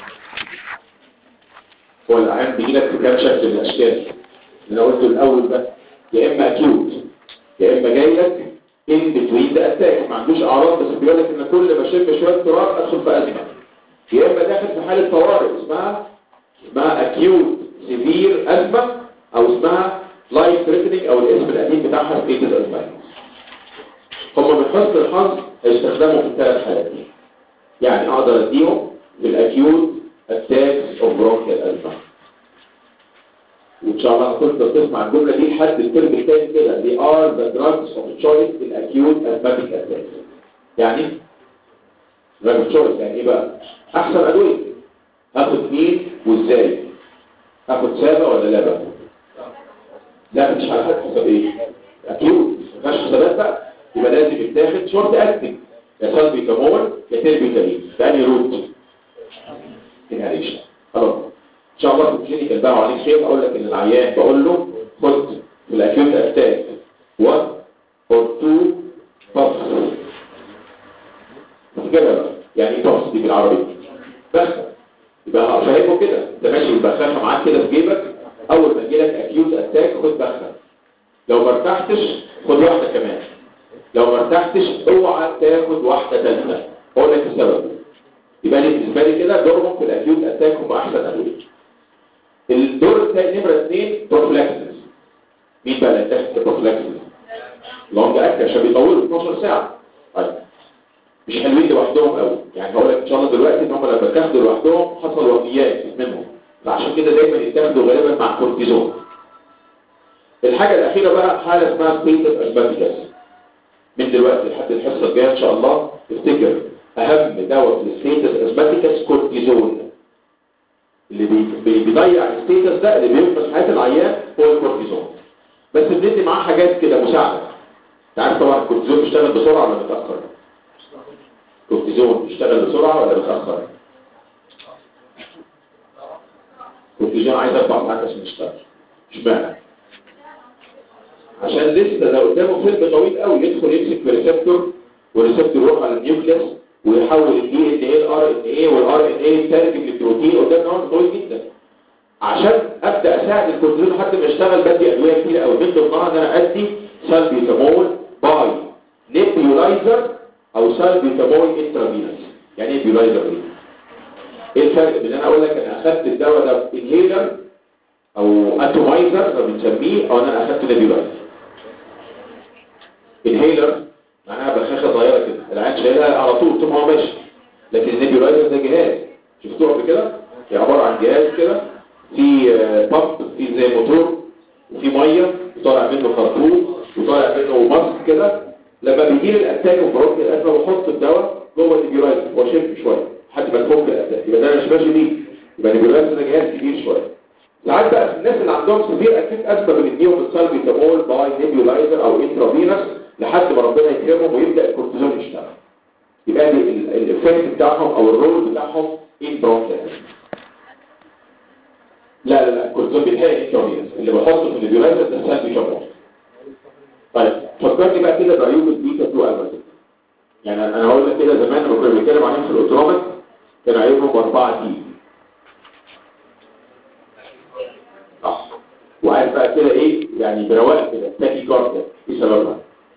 هو العام بيجي لك في كام شكل من الاشكال اللي انا قلته الاول ده يا اما اكيوت يا اما جاي لك ان بتوين ده اتاك ما عندوش اعراض بس بيقول لك ان كل ما اشم شويه تراب ادخل في ازمه يا اما داخل في حاله طوارئ اسمها اسمها اكيوت سيفير ازمه او اسمها لايف ثريتنينج او الاسم القديم بتاعها ستيتس ازمه هم من حسن الحظ هيستخدموا في الثلاث حالات دي يعني اقدر اديهم في الاكيوت اتاكس اوف برونكيال ازمه وان شاء الله كنت تسمع الجمله دي لحد الترم الثاني كده they are the drugs of choice in acute asthmatic attacks يعني drug of choice يعني ايه بقى احسن ادويه هاخد مين وازاي هاخد سابه ولا لا بقى لا مش على حد حسب ايه اكيوت ما فيهاش حسابات بقى يبقى لازم يتاخد شورت اكتنج يا سلبي كمول يا تربي كريم ثاني روت انهاليشن خلاص ان شاء الله في الكلينيكال بقى وعليك خير اقول لك ان العيان بقول له خد في الاكيوت اتاك 1 اور 2 بفس كده بقى يعني ايه بفس دي بالعربي بخن يبقى هفهمه كده انت ماشي بخنها معاك كده في جيبك اول ما يجيلك اكيوت اتاك خد بخن لو ما ارتحتش خد واحده كمان لو ما ارتحتش اوعى تاخد واحده ثالثه اقول لك السبب يبقى لي بالنسبه لي كده دورهم في الاكيوت اتاك هم احسن ادويه الدور الثاني نمره اثنين بروفلاكسس مين بقى اللي هيتاخد بروفلاكسس لونج اكت عشان بيطولوا 12 ساعه طيب مش حلوين لوحدهم قوي يعني هقول لك ان شاء الله دلوقتي ان هم لما اتاخدوا لوحدهم حصل وفيات منهم فعشان كده دايما يتاخدوا غالبا مع كورتيزون الحاجه الاخيره بقى حاله اسمها ستيتس اسباتيكس من دلوقتي لحد الحصه الجايه ان شاء الله افتكر اهم دواء في الستيتس ازماتيكس كورتيزون اللي بي- بي- بيضيع الستيتس ده اللي بينقذ حياه العيان هو الكورتيزون بس بندي معاه حاجات كده مساعده انت عارف طبعا الكورتيزون بيشتغل بسرعه ولا متاخر الكورتيزون بيشتغل بسرعه ولا متاخر الكورتيزون عايز اربع ساعات عشان يشتغل اشمعنى عشان لسه ده قدامه فيلم طويل قوي يدخل يمسك في ريسبتور والريسبتور يروح على النيوكليس ويحول الدي ان ايه الار ان ايه والار ان ايه يترجم للبروتين قدامنا وقت طويل جدا عشان ابدا اساعد الكورتيزون لحد ما يشتغل بدي ادويه كتير قوي من ضمنها ان انا ادي سالبيوتامول باي نيبيولايزر او سالبيوتامول انترافينوس يعني ايه بيولايزر دي؟ ايه الفرق بين انا اقول لك انا اخدت الدواء ده انهيلر او اتومايزر زي ما بنسميه او ان انا اخدت نيبيولايزر انهيلر معناها بخاخه صغيره كده العين شايلها على طول طول ما هو ماشي لكن النيبيولايزر ده جهاز شفتوه قبل كده هي عباره عن جهاز كده في آه، بامب في زي موتور وفي ميه وطالع منه خرطوم وطالع منه ماسك كده لما بيجي لي الاتاك وبروك الازمه بحط الدواء جوه النيبيولايزر واشم شويه لحد ما تفك الاتاك يبقى ده مش ماشي بيه يبقى النيبيولايزر ده جهاز كبير شويه ساعات بقى في الناس اللي عندهم سفير اكيد ازمه بنديهم السالبيتامول باي نيبيولايزر او انترافينوس لحد ما ربنا يكرمهم ويبدا الكورتيزون يشتغل يبقى دي ال- الايفكت بتاعهم او الرول بتاعهم ان برونكيال لا لا لا الكورتيزون بيتهيأ انترافينوس اللي بحطه في النيبيولايزر ده السالبيتامول طيب فكرني بقى كده بعيوب البيتا 2 الفا يعني انا هقول لك كده زمان لما كنا بنتكلم عليهم في الاوتومات كان عيوبهم اربعه تي صح وعارف بقى كده ايه يعني برواق كده تاكي كارديا ايه سببها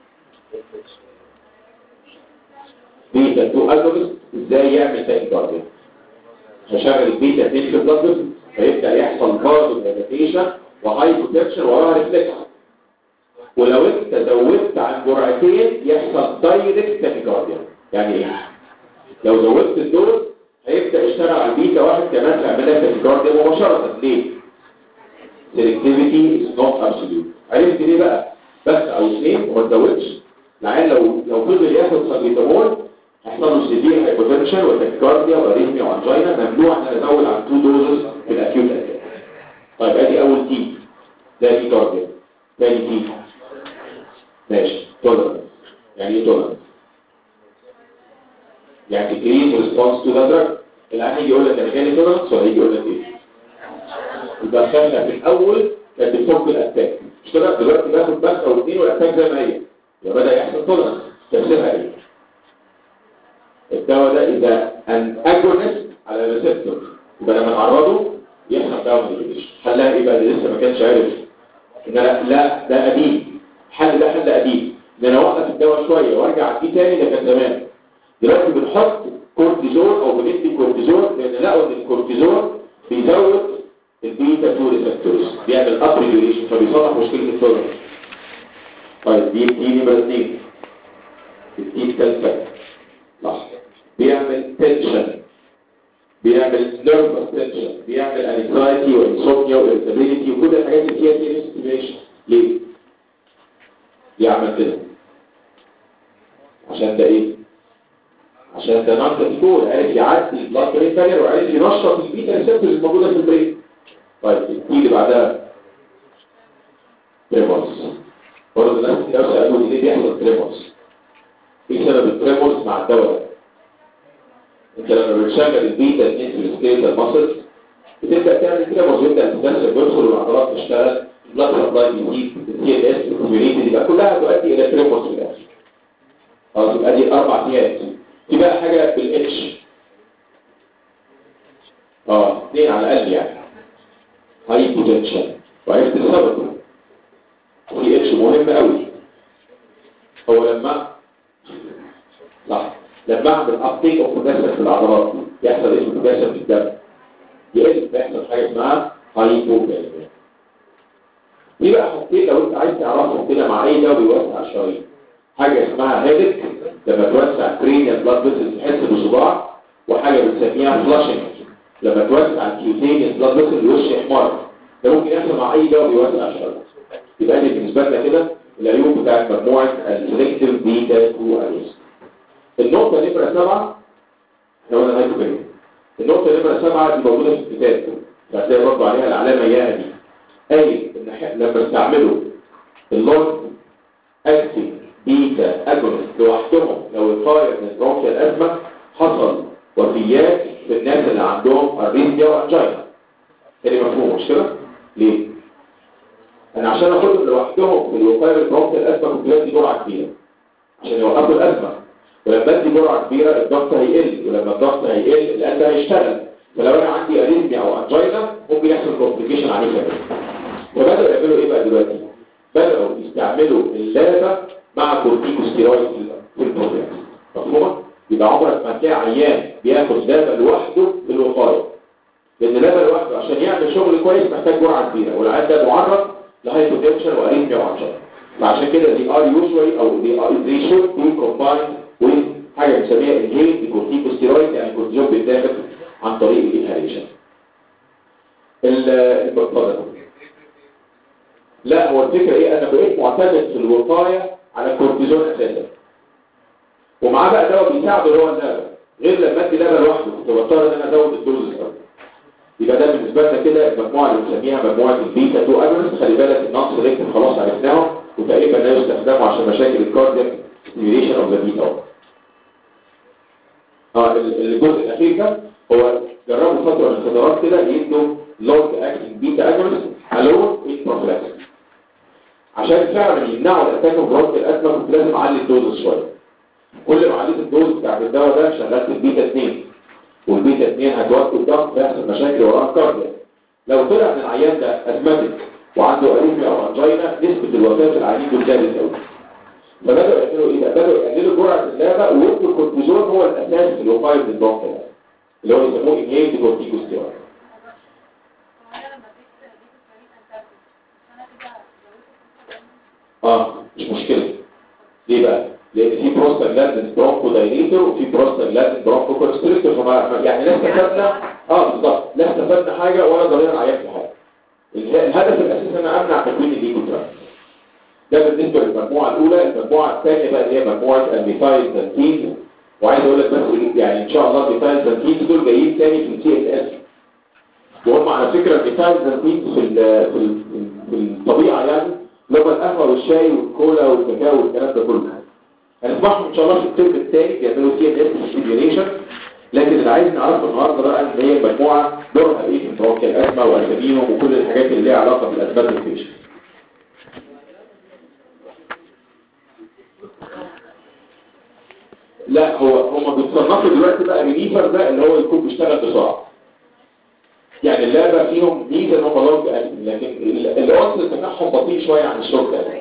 بيتا 2 اجونست ازاي يعمل تاكي كارديا هشغل البيتا 2 في البلد فيبدا يحصل برضه دايلاتيشن وهايبوتنشن وراها ريفلكس ولو انت زودت عن جرعتين يحصل دايركت تاكيكارديا يعني ايه لو زودت الدوز هيبدا يشتغل على البيتا واحد كمان فيعمل لك تاكيكارديا مباشره ليه selectivity is not absolute عرفت ليه بقى بس او اثنين وما تزودش العيان لو لو فضل ياخد سالبيتامول هيحصل له سيفير هايبوتنشن وتاكيكارديا واريثميا وانجينا ممنوع ان انا ازود عن 2 دوزز في الاكيوت اتاك طيب ادي اول تي ده كارديا تاني تي ماشي تولرنس يعني ايه تولرنس يعني decrease response to the drug العيان يجي يقول لك انا جالي تولرنس ولا يجي يقول لك ايه يبقى خلنا في الاول كانت بتفك الاتاك مش كده دلوقتي باخد بس او اثنين والاتاك زي ما هي يبقى بدا يحصل تولرنس تفسيرها ايه الدواء ده اذا ان اجونست على الريسبتور يبقى لما نعرضه يحصل داون انهبيشن حلها ايه بقى اللي لسه ما كانش عارف ان لا لا ده قديم الحل ده حل قديم ان انا اوقف الدواء شويه وارجع اديه تاني ده كان زمان دلوقتي بنحط كورتيزون او بندي كورتيزون لان لقوا ان الكورتيزون بيزود البيتا 2 ريسبتورز بيعمل اب ريجوليشن فبيصلح مشكله التولرنس طيب دي دي نمره 2 دي الثالثه صح بيعمل تنشن بيعمل نيرفس تنشن بيعمل انكزايتي وانسومنيا وارتابيليتي وكل الحاجات اللي فيها سيريس ستيميشن ليه؟ يعمل كده عشان ده ايه؟ عشان ده نون كاتيجوري عرف يعدي البلاد برين بارير وعرف ينشط البيتا ريسبتورز الموجوده في البرين طيب التي اللي بعدها تريمورس برضه الناس كتير قوي سالوا لي ليه بيحصل تريمورس؟ ايه سبب التريمورس مع الدواء ده؟ انت لما بتشغل البيتا 2 في السكيلتال ماسلز بتبدا تعمل تريمورس ويبدا التنسل بيدخل والعضلات تشتغل البلاد سبلاي بيزيد السي ال اس الكوميونيتي يبقى كلها تؤدي الى تريمورس في الاخر خلاص يبقى دي اربع ايات في بقى حاجه بالاتش اه اثنين على الاقل يعني هاي بوتنشال وعرفت السبب في اتش مهم قوي هو لما صح لما اعمل ابتيك اوف بوتنشال في العضلات يحصل ايه بوتنشال في الدم يقل بيحصل حاجه اسمها هايبوكاليميا دي بقى حاجتين لو انت عايز تعرفهم كده مع اي دواء بيوسع الشرايين حاجه اسمها هيدك لما توسع كرينيال بلاد فيسل تحس بصداع وحاجه بنسميها فلاشنج لما توسع الكيوتينيال بلاد فيسل الوش يحمر ده ممكن يحصل مع اي دواء بيوسع الشرايين يبقى دي بالنسبه لنا كده العيوب بتاعت مجموعه السلكتيف بيتا 2 اجونست النقطه نمره سبعه احنا قلنا هايبوكاليميا النقطه نمره سبعه دي موجوده في الكتاب فهتلاقي برضه عليها العلامه اياها دي قايل ان إح- لما استعملوا اللون اكتف بيتا اجونست لوحدهم لو وقايه من البرونكيال ازمه حصل وفيات في الناس اللي عندهم اريثميا وانجينا تاني مفهوم مش كده؟ ليه؟ انا عشان اخدهم لوحدهم في الوقايه من البرونكيال ازمه كنت بدي جرعه كبيره عشان يوقفوا الازمه ولما ادي جرعه كبيره الضغط هيقل ولما الضغط هيقل القلب هيشتغل فلو انا عندي اريثميا او انجينا ممكن يحصل كومبليكيشن عنيفه جدا فبداوا يعملوا ايه بقى دلوقتي بداوا يستعملوا اللابه مع كورتيكوستيرويد في البروفيلاكس مفهومه يبقى عمرك ما هتلاقي عيان بياخد لابه لوحده في الوقايه لان لابه لوحده عشان يعمل شغل كويس محتاج جرعه كبيره والعيان ده معرض لهايبوتنشن واريثميا وانجينا فعشان كده they are usually او they, are, they should be combined with حاجه بنسميها inhaled corticosteroid يعني كورتيزون بيتاخد عن طريق الانهاليشن البطاله لا هو الفكره ايه انا بقيت معتمد في الوقايه على الكورتيزون اساسا ومعاه بقى دواء بيساعده اللي هو اللبن غير لما ادي لبن لوحده كنت بضطر ان انا ازود الدوز اكتر يبقى ده بالنسبه لنا كده المجموعه اللي بنسميها مجموعه البيتا 2 اجونست خلي بالك النقص سيلكتيف خلاص عرفناهم وتقريبا لا يستخدموا عشان مشاكل الكاردياك ستيميوليشن اوف ذا بيتا اه ال- الجزء الاخير ده هو جربوا فتره من الفترات كده يدوا لونج اكتنج بيتا اجونست الون ان بروفيلاكسيس عشان فعلا يمنعوا الاتاك اوف برونك الازمه كنت لازم اعلي الدوز شويه كل ما عليت الدوز بتاع الدواء ده شغلت البيتا 2 والبيتا 2 هتوقف الضغط فيحصل مشاكل وراه كارديا لو طلع من العيان ده ازماتيك وعنده اريثميا او انجينا نسبه الوفاه في العيانين دول زادت قوي فبداوا يعملوا ايه بقى؟ بداوا يقللوا جرعه اللعبه ويدوا الكورتيزون هو الاساس في الوقايه من الضغط ده اللي هو يسموه انهيلد كورتيكوستيرويد اه مش مشكله ليه بقى؟ لان في بروستاجلاندين برونكو دايليتور وفي بروستاجلاندين برونكو كونستريكتور فما يعني لا استفدنا اه بالظبط لا استفدنا حاجه ولا ضرينا العيان في حاجه اله- الهدف الاساسي ان انا امنع تكوين الليكوتراكت ده بالنسبه للمجموعه الاولى المجموعه الثانيه بقى اللي هي مجموعه الميثايل زنتين وعايز اقول لك بس إيه، يعني ان شاء الله الميثايل زنتين دول جايين تاني في السي اس اس وهم على فكره الميثايل زنتين في ال- في ال- في الطبيعه يعني اللي هم القهوه والشاي والكولا والكاكاو والكلام ده كله هنسمعهم ان شاء الله في الترم الثاني بيعملوا سي ان اس ستيميوليشن لكن اللي عايز نعرفه النهارده بقى ان هي المجموعه دورها ايه في التوكل الازمه واساميهم وكل الحاجات اللي ليها علاقه بالاسباب والفيشن لا هو هم بيتصنفوا دلوقتي بقى ريليفر ده اللي هو يكون بيشتغل بسرعه يعني اللعبه فيهم ميزه ان هم لونج اكتنج لكن الاونس بتاعهم بطيء شويه عن الشورت اكتنج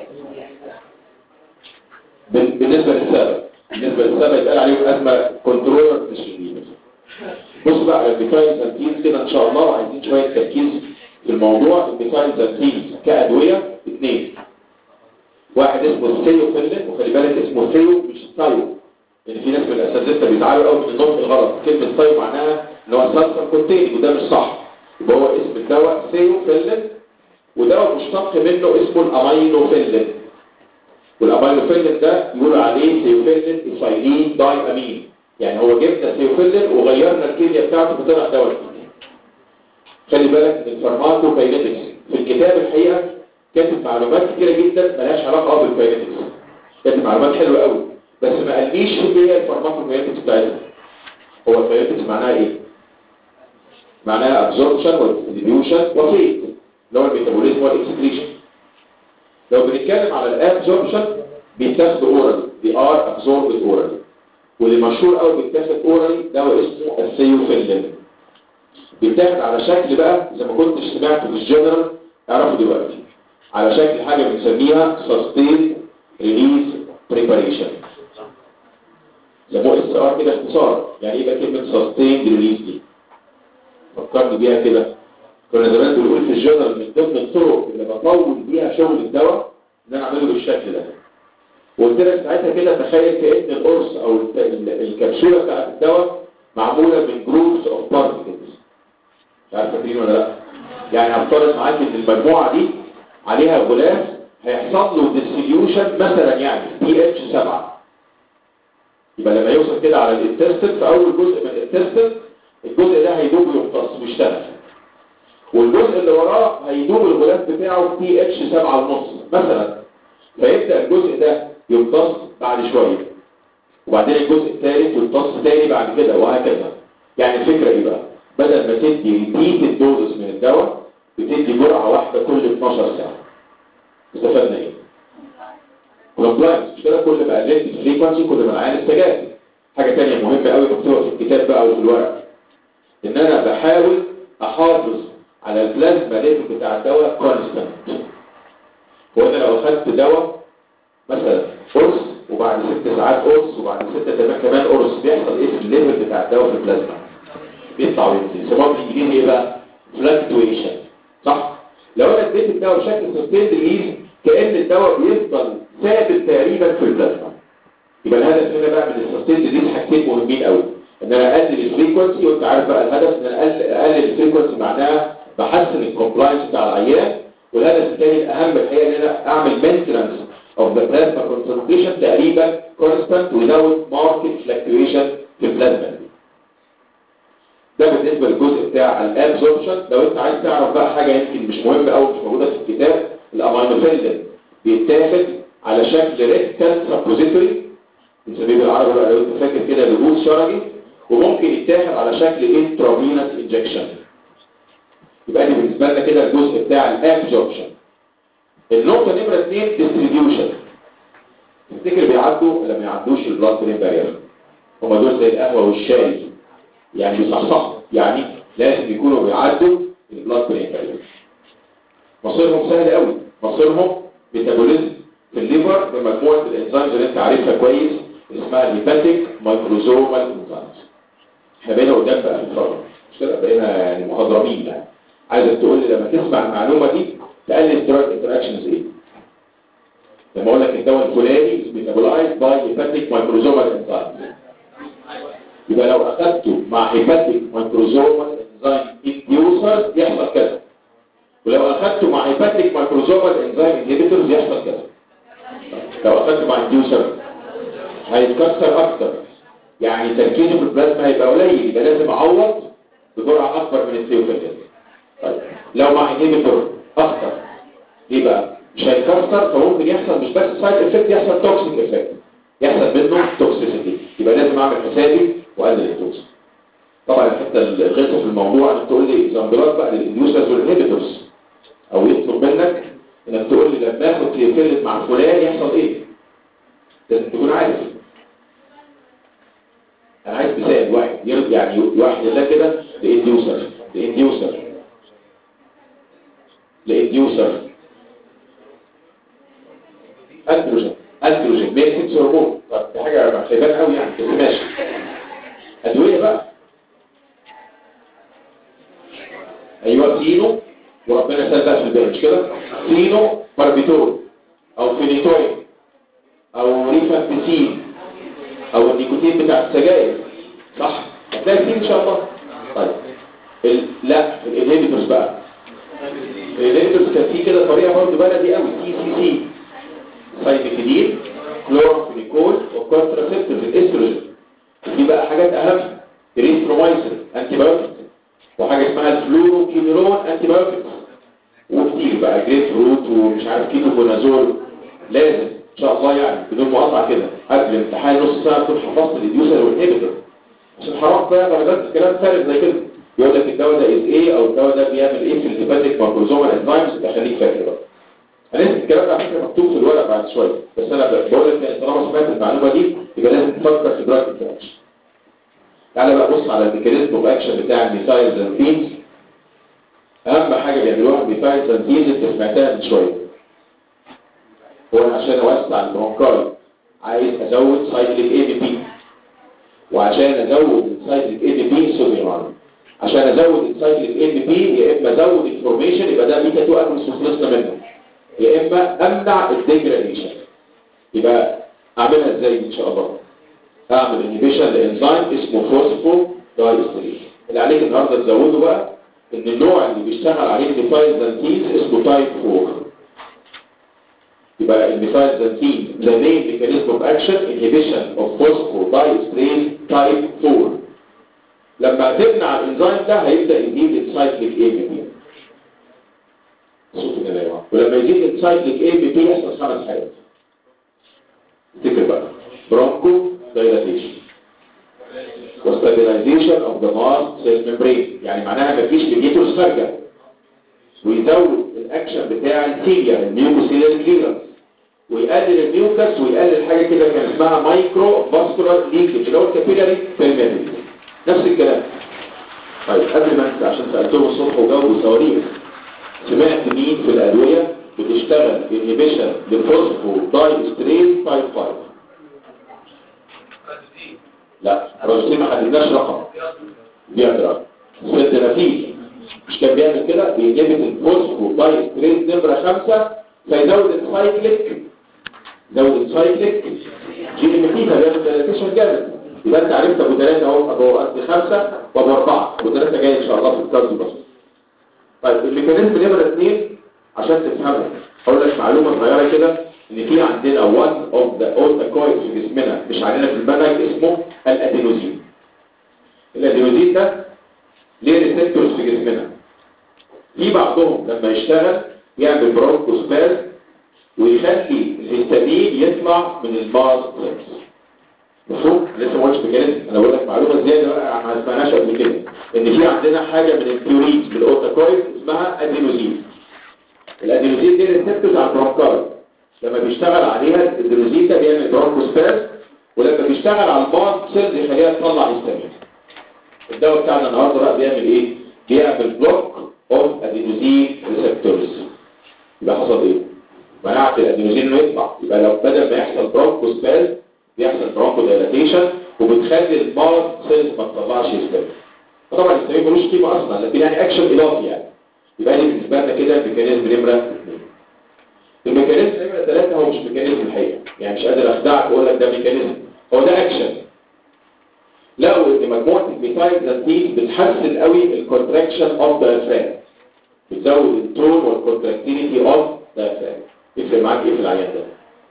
بال- بالنسبه للسبب بالنسبه للسبب يتقال عليهم ازمه كنترولر ديستريبيوتر بص بقى على الديفاين زانتينز كده ان شاء الله وعايزين شويه تركيز في الموضوع الديفاين زانتينز كادويه اثنين واحد اسمه سيو فيلن وخلي بالك اسمه سيو مش سايو لان في ناس من الاساتذه بيزعلوا قوي من النطق الغلط كلمه سايو معناها ان هو سلفر كونتين وده مش صح يبقى هو اسم الدواء سيو فيلن ودواء مشتق منه اسمه الامينو فيلن والامينوفيلين ده يقولوا عليه سيوفيلين ايثايلين داي امين يعني هو جبنا سيوفيلين وغيرنا الكيمياء بتاعته فطلع دواء جديد خلي بالك من الفارماكوكاينetics في الكتاب الحقيقه كاتب معلومات كتيره جدا ملهاش علاقه بالكاينetics كاتب معلومات حلوه قوي بس ما قاليش ايه هي الفارماكوكاينetics بتاعتها هو الكاينetics معناها ايه معناها absorption والديستريبيوشن وفيت اللي هو الميتابوليزم والاكسكريشن لو بنتكلم على الابزوربشن بيتاخد اورالي دي ار ابزوربد اورالي واللي مشهور قوي بيتاخد اورالي دواء اسمه السيوفيلين بيتاخد على شكل بقى زي ما كنتش سمعته في الجنرال اعرفوا دلوقتي على شكل حاجه بنسميها سستين ريليز بريباريشن سموه اس ار كده اختصار يعني ايه بقى كلمه سستين ريليز دي فكرني بيها كده كنا زمان بنقول في الجنرال من ضمن الطرق اللي بطول بيها شغل الدواء ان انا اعمله بالشكل ده وقلت لك ساعتها كده تخيل كأن القرص او الت- ال- الكبسوله بتاعت الدواء معموله من جروبس اوف بارتكلز مش عارف فاكرين ولا لا يعني هفترض معاك ان المجموعه دي عليها غلاف هيحصل له ديستريبيوشن كونسنتريشن مثلا يعني بي اتش 7 يبقى لما يوصل كده على الانتستين في اول جزء من الانتستين الجزء ده هيدوب ويمتص ويشتغل والجزء اللي وراه هيدوب الغلاف بتاعه بي اتش 7 ونص مثلا فيبدا الجزء ده يمتص بعد شويه وبعدين الجزء الثالث يمتص تاني بعد كده وهكذا يعني الفكره ايه بقى بدل ما تدي ريبيت دوزز من الدواء بتدي جرعه واحده كل 12 ساعه استفدنا ايه كومبلاينس مش كده كل ما قللت الفريكونسي كل ما العيان استجاب حاجه ثانيه مهمه قوي مكتوبه في الكتاب بقى وفي الورق ان انا بحاول احافظ على البلازما ليفل بتاع الدواء كونستانت هو انا لو اخدت دواء مثلا قرص وبعد ست ساعات قرص وبعد ستة كمان كمان قرص بيحصل ايه في الليفل بتاع الدواء في البلازما بيطلع وينزل سموه بالانجليزي ايه بقى فلاكتويشن صح لو انا اديت الدواء بشكل سستيند ريليز كان الدواء بيفضل ثابت تقريبا في البلازما يبقى الهدف هنا بقى من السستيند ريليز حاجتين مهمين قوي ان انا اقلل الفريكونسي وانت عارف بقى الهدف ان انا اقلل اقلل الفريكونسي معناها بحسن الكومبلاينس بتاع العيان والهدف الثاني الاهم الحقيقه ان انا اعمل مينتنس of the plasma concentration تقريبا constant without market fluctuation في البلازما ده بالنسبة للجزء بتاع الابزوربشن لو انت عايز تعرف بقى حاجة يمكن مش مهمة او مش موجودة في الكتاب الامينوفيلين بيتاخد على شكل ريكتال سبوزيتوري بنسميه بالعربي بقى لو انت فاكر كده لبوس شرجي وممكن يتاخد على شكل انترافينوس انجكشن يبقى دي بالنسبة لنا كده الجزء بتاع الابزوربشن النقطة نمرة اثنين ديستريبيوشن تفتكر بيعدوا ولا ما يعدوش البلاد برين بارير هما دول زي القهوة والشاي يعني بيصحصحوا يعني لازم يكونوا بيعدوا البلاد برين بارير مصيرهم سهل قوي مصيرهم ميتابوليزم في الليفر بمجموعة الانزيمز اللي انت عارفها كويس اسمها الهيباتيك مايكروزومال انزيمز احنا بقينا قدام بقى في الفرق مش كده بقينا يعني مخضرمين يعني عايزك تقول لي لما تسمع المعلومة دي تقلل دراج انتراكشنز ايه لما اقول لك الدواء الفلاني ميتابولايز باي هيباتيك مايكروزومال انزيم يبقى لو اخدته مع هيباتيك مايكروزومال انزيم انديوسر يحصل كذا ولو اخدته مع هيباتيك مايكروزومال انزيم انهبيتورز يحصل كذا لو اخدته مع انديوسر هيتكسر اكتر يعني تركيزه في البلازما هيبقى قليل يبقى لازم اعوض بجرعه اكبر من الثيوفيلين طيب لو مع انهبيتور اخطر ليه بقى مش هيتكسر فممكن يحصل مش بس سايد افكت يحصل توكسيك افكت يحصل منه توكسيسيتي يبقى لازم اعمل حسابي واقلل الدوز طبعا الحته الغلطه في الموضوع انك تقول لي اكزامبلات بقى للانديوسرز والانهبيتورز او يطلب منك انك تقول لي لما اخد تيفيلت مع فلان يحصل ايه لازم تكون عارف انا عايز مثال واحد يرد يعني واحد الله كده لانديوسر لانديوسر لانديوسر اندروجين اندروجين ميكسيكس هرمون طب دي حاجه خيبان قوي يعني بس ماشي ادويه بقى ايوه فينو وربنا يسال بقى في الباقي مش كده فينو باربيتول او فينيتوين او ريفامبيسين او النيكوتين بتاع السجاير صح هتلاقي فيه ان شاء الله طيب ال... لا الانهبيتورز بقى الانهبيتورز كان في كده طريقه برضه بلدي قوي سي سي سي سايتيكيدين كلورامفينيكول وكونتراسيبتيف الاستروجين دي بقى حاجات اهم ريسترومايسين انتي بايوتيك وحاجه اسمها الفلوروكينيرون انتي بايوتيك وكتير بقى جريت روت ومش عارف كيتوكونازول لازم ان شاء الله يعني بدون مقاطعه كده قبل امتحان نص ساعه تكون حفظت الاديوسر والانهبيتور عشان حرام بقى درجات الكلام فارغ زي كده يقول لك الدواء ده از ايه او الدواء ده بيعمل ايه في الهيباتيك ماكروزومال انزيمز يبقى خليك فاكر بقى هنسمع الكلام ده على فكره مكتوب في الورق بعد شويه بس انا بقول لك يعني طالما سمعت المعلومه دي يبقى لازم تفكر في دراج انتراكشن تعالى بقى بص على الميكانيزم اوف اكشن بتاع الميثايل زانثينز اهم حاجه بيعملوها الميثايل زانثينز انت سمعتها من شويه هو انا عشان اوسع البرونكاي عايز ازود سايكليك اي بي بي وعشان ازود السايكليك اي بي بي سوديوم عشان ازود السايكليك اي بي بي يا اما ازود الفورميشن يبقى ده بيتا 2 اجونست خلصنا منه يا اما امنع الديجراديشن يبقى اعملها ازاي ان شاء الله اعمل انهبيشن لانزيم اسمه فوسفو دايستريز اللي عليك النهارده تزوده بقى ان النوع اللي بيشتغل عليه الديفايل زانتيز اسمه تايب 4 يبقى الميثايلزانثين the main mechanism of action inhibition of phosphodiesterase type 4 لما تمنع الانزيم ده هيبدا يزيد السايكليك اي بي بي صوت كده يا جماعه ولما يزيد السايكليك اي بي بي يحصل خمس حاجات افتكر بقى برونكو دايلاتيشن وستابيلايزيشن اوف ذا ماست سيل ميمبرين يعني معناها مفيش ليميتوس خارجه ويزود الاكشن بتاع السيليا الميوكوسيلير كليرنس ويقلل الميوكس ويقلل حاجه كده كان اسمها مايكرو فاسكولار ليكج اللي هو الكابيلاري بيرميابيليتي نفس الكلام طيب قبل ما انسى عشان سالتهم الصبح وجاوبوا صواريخ سمعت مين في الادويه بتشتغل انهبيشن للفوسفو دايستريز تايب 5 لا الرجل ما حددناش رقم بيقدر سيدنافيل مش كان بيعمل كده بينبت الفوسفو دايستريز نمره 5 فيزود السايكليك زود السايكليك جي ام تي فبيعمل دايلاتيشن جامد يبقى انت عرفت ابو ثلاثه اهو ابو قد خمسه وابو اربعه ابو ثلاثه جاي ان شاء الله في الكارديو بس طيب الميكانيزم نمره اثنين عشان تفهمه اقول لك معلومه صغيره كده ان في عندنا one of the اوتاكويد في جسمنا مش عندنا في المنهج اسمه الادينوزين الادينوزين ده ليه ريسبتورز في جسمنا في بعضهم لما يشتغل يعمل برونكوسباز ويخلي الهستامين يطلع من الباز مفهوم لسه ما قلتش ميكانيزم انا بقول لك معلومه زياده بقى ما سمعناش قبل كده ان في عندنا حاجه من البيوريز بالاوتاكويد اسمها ادينوزين الادينوزين دي ريسبتورز على البرونكايد لما بيشتغل عليها الادينوزين ده بيعمل برونكوسباز ولما بيشتغل على الباز سيلز يخليها تطلع هستامين الدواء بتاعنا النهارده بقى بيعمل ايه بيعمل بلوك اوف ادينوزين ريسبتورز يبقى حصل ايه منعت الادينوزين انه يطلع يبقى لو بدل ما يحصل برونكوسباز بيحصل برونكو دايلاتيشن وبتخلي الباز سيلز ما تطلعش هستامين فطبعا الهستامين ملوش قيمه اصلا لكن يعني اكشن اضافي يعني يبقى دي بالنسبه لنا كده الميكانيزم نمره 2 الميكانيزم نمره 3 هو مش ميكانيزم الحقيقه يعني مش قادر اخدعك واقول لك ده ميكانيزم هو ده اكشن لقوا ان مجموعه الميثايلزانتين بتحسن قوي الكونتراكشن اوف ذا بتزود التون والكونتراكتيليتي اوف ذا يفرق معاك ايه في العيان ده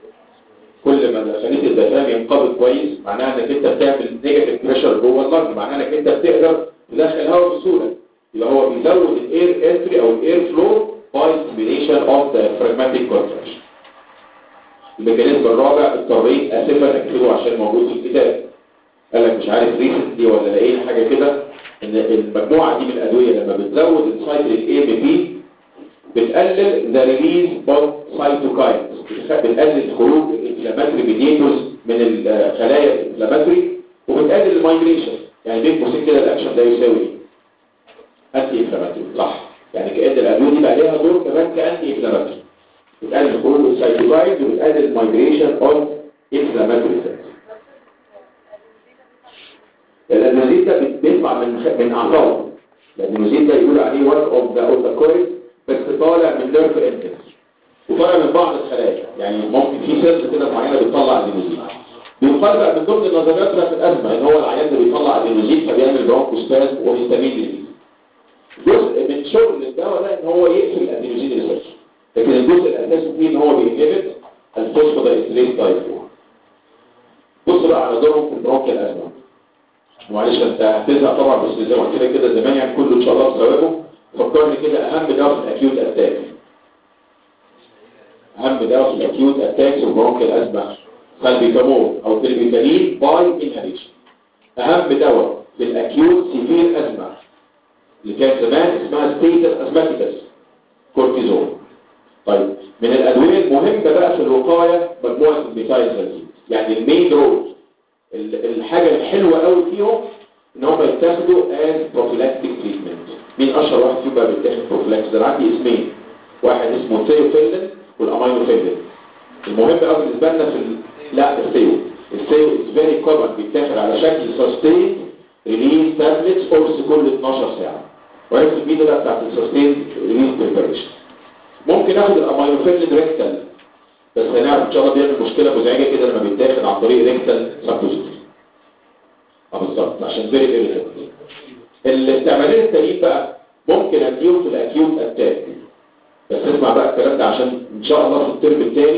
كل ما خليت الدفام ينقبض كويس معناها انك انت بتعمل نيجاتيف بريشر جوه اللنج معناها انك انت بتقدر تدخل هواء بسهوله يبقى هو بيزود الاير انتري او الاير فلو باي ستيميليشن اوف ذا فراجماتيك كونتراكشن الميكانيزم الرابع اضطريت اسفا اكتبه عشان موجود في الكتاب قال لك مش عارف ريسنتلي ولا لقينا حاجه كده ان المجموعه دي من الادويه لما بتزود السايكل اي بي بي بتقلل ذا ريليز اوف سايتوكاينز بتقلل خروج الانفلاماتري ميديتورز من الخلايا الانفلاماتري وبتقلل المايجريشن يعني بين قوسين كده الاكشن ده يساوي ايه؟ انتي انفلاماتري صح يعني كأن الادويه دي بقى ليها دور كمان كانتي انفلاماتري بتقلل خروج السايتوكاينز وبتقلل المايجريشن اوف انفلاماتري سيلز الادرينالين ده بيطلع من من اعصاب الادرينالين ده يقول عليه وان اوف ذا اوتاكويد بس طالع من نيرف انتس وطالع من بعض الخلايا يعني ممكن في سيلز كده معينه بتطلع ادرينالين بيقال بقى من ضمن النظريات بتاعت الازمه ان هو العيان ده بيطلع ادرينالين فبيعمل برونكوسباز وهيستامين ديزيز جزء من شغل الدواء ده ان هو يقفل الادرينالين ريسبتور لكن الجزء الاساسي فيه ان هو بينهبت الفوسفودايستريز تايب 4 بص بقى على دورهم في البرونكيال ازمه معلش انت هتزهق طبعا بس زي ما قلت لك كده زمان يعني كله ان شاء الله بثوابه فكرني كده اهم دواء في الاكيوت اتاك اهم دواء في الاكيوت اتاك وبرونكيال ازمه سالبيتامول او تربيتالين باي انهاليشن اهم دواء في الاكيوت سيفير ازمه اللي كان زمان اسمها ستيتس ازماتيكس كورتيزون طيب من الادويه المهمه بقى في الوقايه مجموعه البيتايزالين يعني المين رول الحاجة الحلوة قوي فيهم ان هم يتاخدوا as prophylactic treatment مين اشهر واحد فيهم بقى بيتاخد prophylactic ده عندي اسمين واحد اسمه ثيوفيلين والامينوفيلين المهم قوي بالنسبة لنا في ال... لا الثيو الثيو is very common بيتاخد على شكل sustained release tablets قرص كل 12 ساعة وعرفت الميدة بقى بتاعت السستين release preparation ممكن اخد الامينوفيلين ريكتال بس هنعرف ان شاء الله بيعمل مشكله مزعجه كده لما بيتاخد عن طريق ريكتال سبوزيتوري اه بالظبط عشان فيري فيري الاستعمالين التانيين بقى ممكن اديهم في الاكيوت اتاك بس اسمع بقى الكلام ده عشان ان شاء الله في الترم الثاني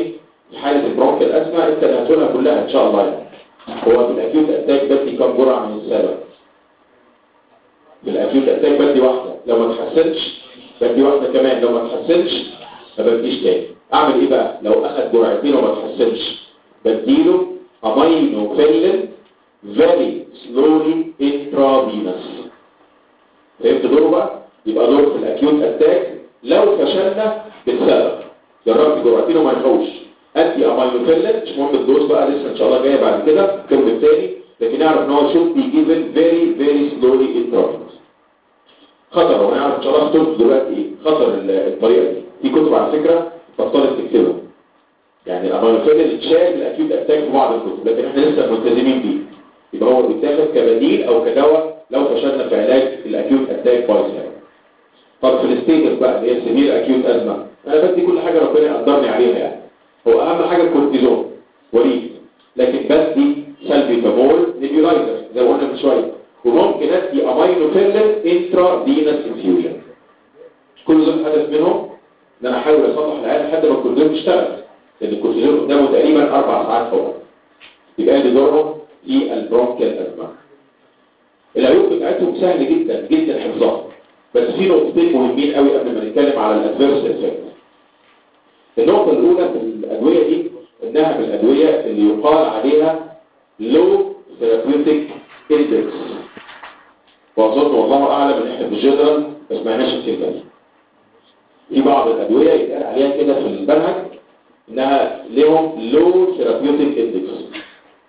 في حالة البرونكيال أزمة أنت اللي هتقولها كلها إن شاء الله يعني هو في الأكيوت أتاك بدي كم جرعة من السبب في الأكيوت أتاك بدي واحدة لو ما تحسنش بدي واحدة كمان لو ما تحسنش ما بديش تاني أعمل إيه بقى لو أخد جرعتين وما تحسنش بديله أمينوفيلين very slowly intravenous فهمت دوره بقى؟ يبقى دور في الأكيوت أتاك لو فشلنا بالسبب جربت جرعتين وما ينفعوش ادي امينوفيلين مش مهم الدوز بقى لسه ان شاء الله جايه بعد كده الترم الثاني لكن نعرف ان هو should be given very very slowly intravenous خطر وهنعرف ان شاء الله في دلوقتي ايه خطر ال- الطريقه دي في كتب على فكره بطلت تكتبها يعني الامينوفيلين اتشال من الاكيوت اتاك في بعض الكتب لكن احنا لسه ملتزمين بيه يبقى هو بيتاخد كبديل او كدواء لو فشلنا في علاج الاكيوت اتاك بايظ يعني طب في الستيتس بقى اللي هي سيفير اكيوت ازمه انا بدي كل حاجه ربنا يقدرني عليها يعني هو اهم حاجه الكورتيزون وريد لكن بدي سلبيتامول نيبيولايزر زي ما قلنا من شويه وممكن ادي امينوفيلين انترا فينس انفيوجن كل دول الهدف منهم ان انا احاول اصلح العيان لحد ما الكورتيزون يشتغل لان الكورتيزون قدامه تقريبا اربع ساعات فقط يبقى دي دورهم في البرونكيال ازمه العيوب بتاعتهم سهل جدا جدا حفظها بس في نقطتين مهمين قوي قبل ما نتكلم على الادفيرس افكت النقطة الأولى في الأدوية دي إنها من الأدوية اللي يقال عليها low therapeutic index وأظن والله أعلم إن إحنا في الجنرال ما سمعناش الكلمة دي في بعض الأدوية يتقال عليها كده في المنهج إنها لهم low therapeutic index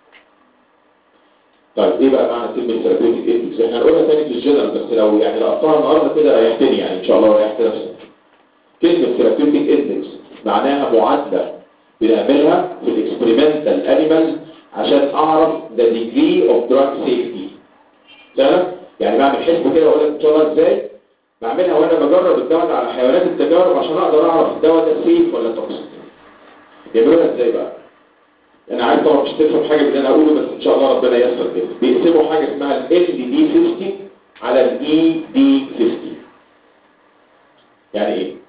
طيب ايه بقى معنى كلمة therapeutic index؟ احنا هنقولها تاني في الجنرال بس لو يعني لقطتها النهارده كده ريحتني يعني ان شاء الله ريحت نفسك كلمة therapeutic index معناها معادلة بنعملها في الاكسبيرمنتال انيمالز عشان اعرف the degree of drug safety تمام يعني بعمل حسبه كده واقول لك ان شاء الله ازاي بعملها وانا بجرب الدواء ده على حيوانات التجارب عشان اقدر اعرف الدواء ده سيف ولا توكسيك يعملوها ازاي بقى انا عارف طبعا مش تفهم حاجه من اللي انا اقوله بس ان شاء الله ربنا ييسر كده بيقسموا حاجه اسمها ال دي 50 على الاي دي 50 يعني ايه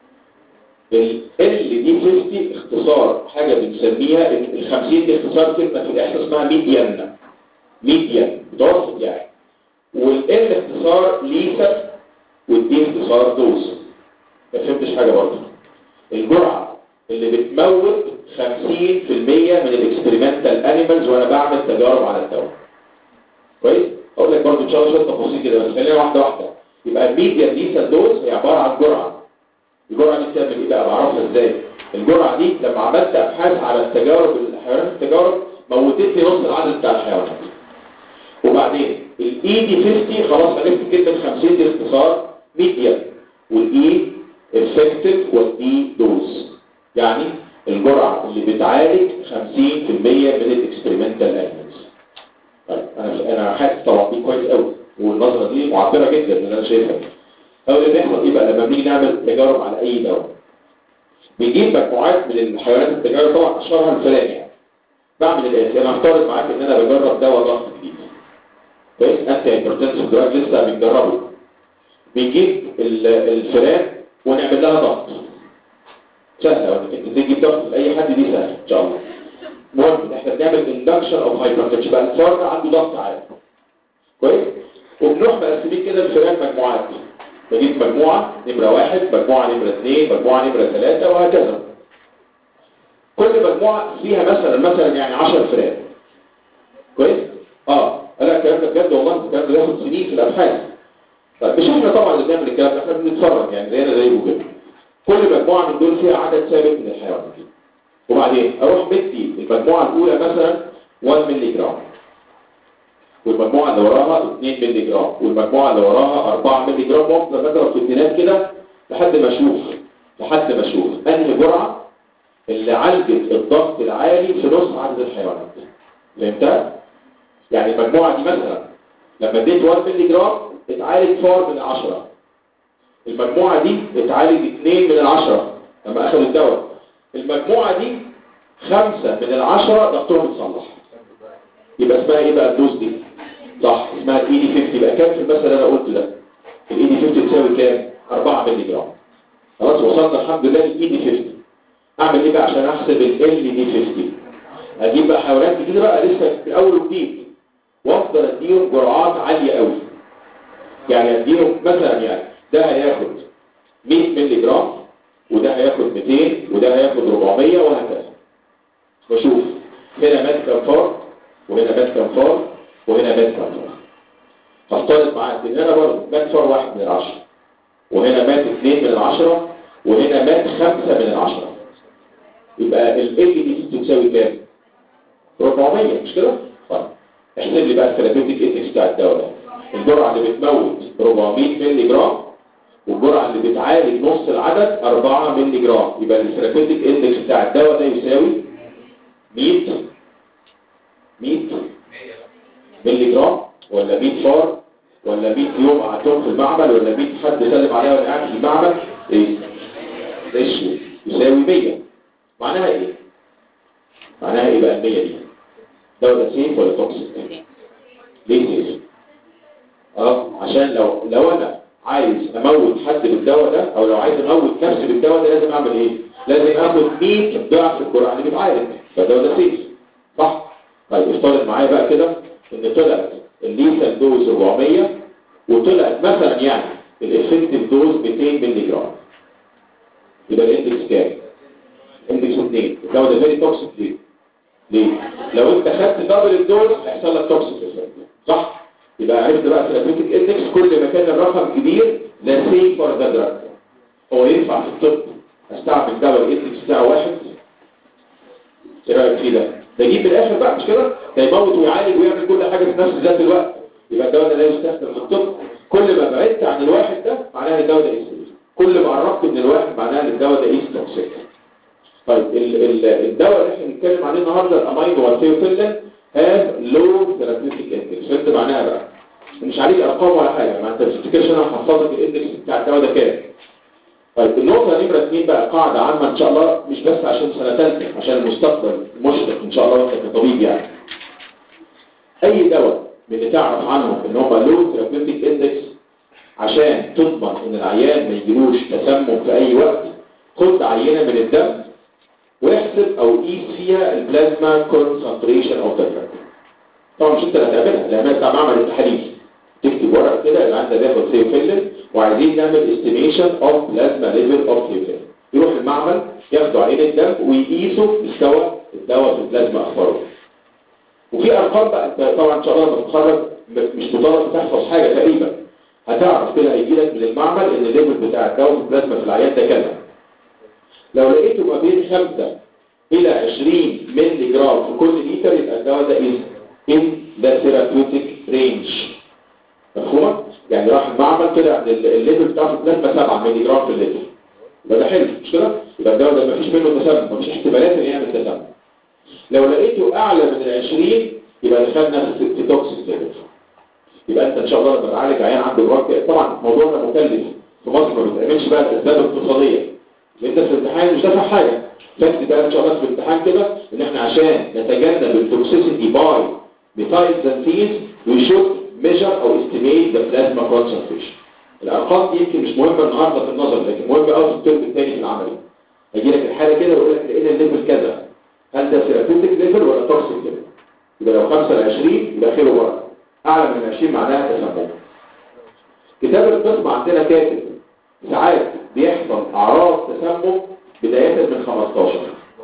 ال دي 50 اختصار حاجة بنسميها ال 50 دي اختصار كلمة في الإحصاء اسمها ميديان ميديان متوسط يعني والال اختصار ليسر والدي اختصار دوز ما فهمتش حاجة برضه الجرعة اللي بتموت 50% من الاكسبيرمنتال انيمالز وانا بعمل تجارب على الدواء كويس اقول لك برضه ان شاء الله شويه تفاصيل كده بس خلينا واحده واحده يبقى الميديان ليسر دوز هي عباره عن جرعه الجرعة دي بتعمل ايه بقى بعرفها ازاي الجرعة دي لما عملت ابحاث على التجارب الحيوانات التجارب موتتني نص العدد بتاع الحيوانات وبعدين الاي دي 50 خلاص عرفت كلمة 50 دي اختصار ميديم والاي افكتيف والدي دوز يعني الجرعة اللي بتعالج 50% من الاكسبيرمنتال انيمالز طيب انا انا حاسس طبعا دي كويس قوي والنظرة دي معبرة جدا اللي انا شايفها دي أو اللي بيحصل إيه بقى لما بنيجي نعمل تجارب على أي دواء بنجيب مجموعات من الحيوانات التجارب طبعا أشهرها الفلان يعني بعمل الآتي أنا هفترض معاك إن أنا بجرب دواء ضغط جديد كويس أنت هايبرتنسيف دراج لسه بنجربه بنجيب الفئران ونعمل لها ضغط سهلة انك انت تجيب ضغط لأي حد دي سهلة إن شاء الله المهم إن احنا بنعمل اندكشن أو هايبرتنشن بقى الفار عنده ضغط عالي كويس وبنروح مقسمين كده الفئران مجموعات بجيب مجموعة نمرة واحد مجموعة نمرة اثنين مجموعة نمرة ثلاثة وهكذا كل مجموعة فيها مثلا مثلا يعني 10 فئران كويس؟ اه لا الكلام ده بجد والله الكلام ده بياخد سنين في الابحاث طيب مش احنا طبعا اللي بنعمل الكلام ده احنا بنتفرج يعني زينا زيكم كده كل مجموعة من دول فيها عدد ثابت من الحيوانات وبعدين اروح بدي المجموعة الاولى مثلا 1 مللي جرام والمجموعة اللي وراها 2 مللي جرام والمجموعة اللي وراها 4 مللي جرام وافضل اضرب في الدينات كده لحد ما اشوف لحد ما اشوف انهي جرعة اللي عالجت الضغط العالي في نص عدد الحيوانات فهمتها؟ يعني المجموعة دي مثلا لما اديت 1 مللي جرام اتعالج فار من 10 المجموعة دي اتعالج 2 من العشرة لما اخذوا الدواء المجموعة دي خمسة من العشرة ضغطهم اتصلح يبقى اسمها ايه بقى الدوز دي صح اسمها الاي دي 50 يبقى كام في المثل اللي انا قلته ده الاي دي 50 تساوي كام 4 مللي جرام خلاص وصلنا الحمد لله للاي دي 50 اعمل ايه بقى عشان احسب ال دي 50 اجيب بقى حيوانات جديده بقى لسه في الاول وجديد وافضل اديهم جرعات عاليه قوي يعني اديهم مثلا يعني ده هياخد 100 مللي جرام وده هياخد 200 وده هياخد 400 وهكذا واشوف هنا مات كام فار وهنا مات كام فار وهنا مات كام فار هفترض معاك ان هنا برضه مات فار واحد من العشرة وهنا مات اثنين من العشرة وهنا مات خمسة من العشرة يبقى ال دي تساوي كام؟ 400 مش كده؟ طيب احسب لي بقى الثيرابيوتيك اندكس بتاع الدواء ده الجرعة اللي بتموت 400 مللي جرام والجرعة اللي بتعالج نص العدد 4 مللي جرام يبقى الثيرابيوتيك اندكس بتاع الدواء ده يساوي 100 100 مللي جرام ولا 100 فار ولا 100 يوم قعدتهم في المعمل ولا 100 حد سلم عليها وانا قاعد في المعمل ايه ريشيو يساوي 100 معناها ايه معناها ايه بقى ال 100 دي دواء ده سيف ولا توكسيك ليه سيف اه عشان لو لو انا عايز اموت حد بالدواء ده او لو عايز اموت نفسي بالدواء ده لازم اعمل ايه لازم اخد 100 ضعف الجرعه اللي بتعالج فالدواء ده سيف صح طيب افترض معايا بقى كده ان طلعت الليثال دوز 400 وطلعت مثلا يعني الافكتيف دوز 200 مللي جرام يبقى الاندكس كام اندكس 2 الدواء ده فيري توكسيك ليه ليه لو انت خدت دبل الدوز هيحصل لك توكسيك افكت صح يبقى عرفت بقى ثيرابيوتيك اندكس كل ما كان الرقم كبير لا سيف فور ذا دراج هو ينفع في الطب استعمل دواء الاندكس بتاعه واحد ايه رايك فيه ده ده يجيب من الاخر بقى مش كده ده يموت ويعالج ويعمل كل حاجه في نفس ذات الوقت يبقى الدواء ده لا يستخدم في الطب كل ما بعدت عن الواحد ده معناها الدواء ده ايه كل ما قربت من الواحد معناها ان الدواء ده ايه توكسيك طيب ال ال الدواء اللي احنا بنتكلم عليه النهارده الامين والثيوفيلين هاف لو ثيرابيوتيك اندكس فهمت معناها بقى مش عليه ارقام ولا حاجه ما انت ما تفتكرش انا هحفظك الاندكس بتاع الدواء ده كام طيب النقطه نمره اثنين بقى قاعده عامه ان شاء الله مش بس عشان سنه ثالثه عشان المستقبل مشرق ان شاء الله وانت كطبيب يعني اي دواء من اللي تعرف عنهم ان هم لو ثيرابيوتيك اندكس عشان تضمن ان العيان ما يجيلوش تسمم في اي وقت خد عينه من الدم واحسب او قيس فيها البلازما كونسنتريشن او تفرق طبعا مش انت اللي هتعملها اللي بتاع معمل التحاليل تكتب ورقه كده اللي عندك بياخد ثيوفيلين وعايزين نعمل استيميشن اوف بلازما ليفل اوف ثيوفيلين يروح المعمل ياخدوا عينه دم ويقيسوا مستوى الدواء في البلازما اخباره وفي ارقام بقى انت طبعا ان شاء الله لما تتخرج مش مطالب تحفظ حاجه تقريبا هتعرف كده هيجي لك من المعمل ان الليفل بتاع الدواء في البلازما في العيان ده كذا لو لقيته ما بين 5 الى 20 مللي جرام في كل لتر يبقى الدواء ده ايه in the therapeutic range مفهومه يعني راح المعمل كده عند الليفل بتاعه في البلازما 7 مللي جرام في اللتر يبقى ده حلو مش كده يبقى الدواء ده مفيش منه تسمم مفيش احتمالات ان يعمل تسمم لو لقيته اعلى من ال 20 يبقى دخلنا في في توكسيك ليفل يبقى انت ان شاء الله لما تعالج عيان عنده برونكيال طبعا الموضوع ده مكلف في مصر ما بتعملش بقى الاسباب الاقتصاديه انت في الامتحان مش دافع حاجه فاكت بقى ان شاء الله في الامتحان كده ان احنا عشان نتجنب التوكسيسيتي باي بتايب زنتيز وي شود ميجر او استيميت ذا بلازما كونسنتريشن الارقام دي يمكن مش مهمه النهارده في النظر لكن مهمه قوي في الترم الثاني في العملي هيجي لك الحاله كده ويقول لك لقينا الليفل كذا هل ده ثيرابيوتيك ليفل ولا توكسيك ليفل يبقى لو 5 ل 20 يبقى خير وبركه اعلى من 20 معناها تسمم كتاب القسم عندنا كاتب ساعات بيحصل اعراض تسمم بدايه من 15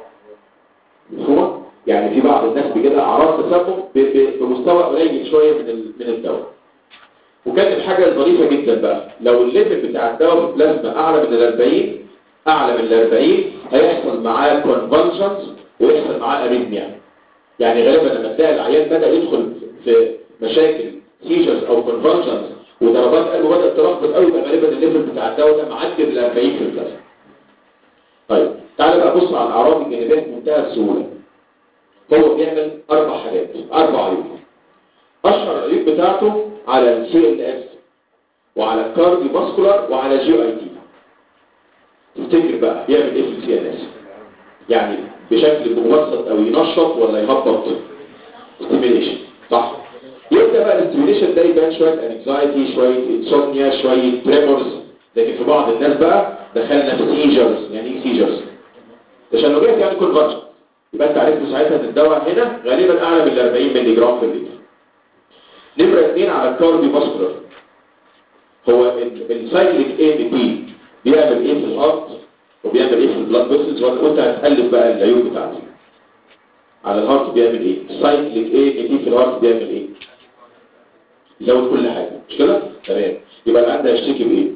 مفهومه يعني في بعض الناس بيجيلها اعراض تسمم بمستوى قليل شويه من من الدواء وكانت حاجه ظريفه جدا بقى لو الليفل بتاع الدواء في البلازما اعلى من ال 40 اعلى من ال 40 هيحصل معاه كونفالشنز ويحصل معاه اريثميا يعني غالبا لما تلاقي العيان بدا يدخل في مشاكل سيجرز او كونفالشنز وضربات قلبه بدات ترفض قوي يبقى غالبا الليفل بتاع الدواء ده معدي ال 40 في البلازما طيب تعالى بقى بص على الاعراض الجانبيه بمنتهى السهوله هو بيعمل اربع حاجات اربع عيوب اشهر العيوب بتاعته على السي ال اس وعلى الكارديو فاسكولار وعلى جي اي تي تفتكر بقى يعمل ايه في السي ال اس يعني بشكل مبسط او ينشط ولا يهبط ستيميليشن صح يبدا بقى الاستيميليشن ده يبان شويه انكزايتي شويه انسومنيا شويه تريمورز لكن في بعض الناس بقى دخلنا في سيجرز يعني ايه سيجرز تشنجات يعني كونفرجن يبقى انت عرفت ساعتها ان الدواء هنا غالبا اعلى من 40 مللي جرام في اللتر نمره اثنين على الكارديو فاسكولار هو السايكليك اي بي بي بيعمل ايه في الهارت وبيعمل ايه في البلاد فيسلز وانت هتقلب بقى العيوب بتاعتي على الهارت بيعمل ايه السايكليك اي بي بي في الهارت بيعمل ايه يزود كل حاجه مش كده تمام يبقى العيان ده هيشتكي بايه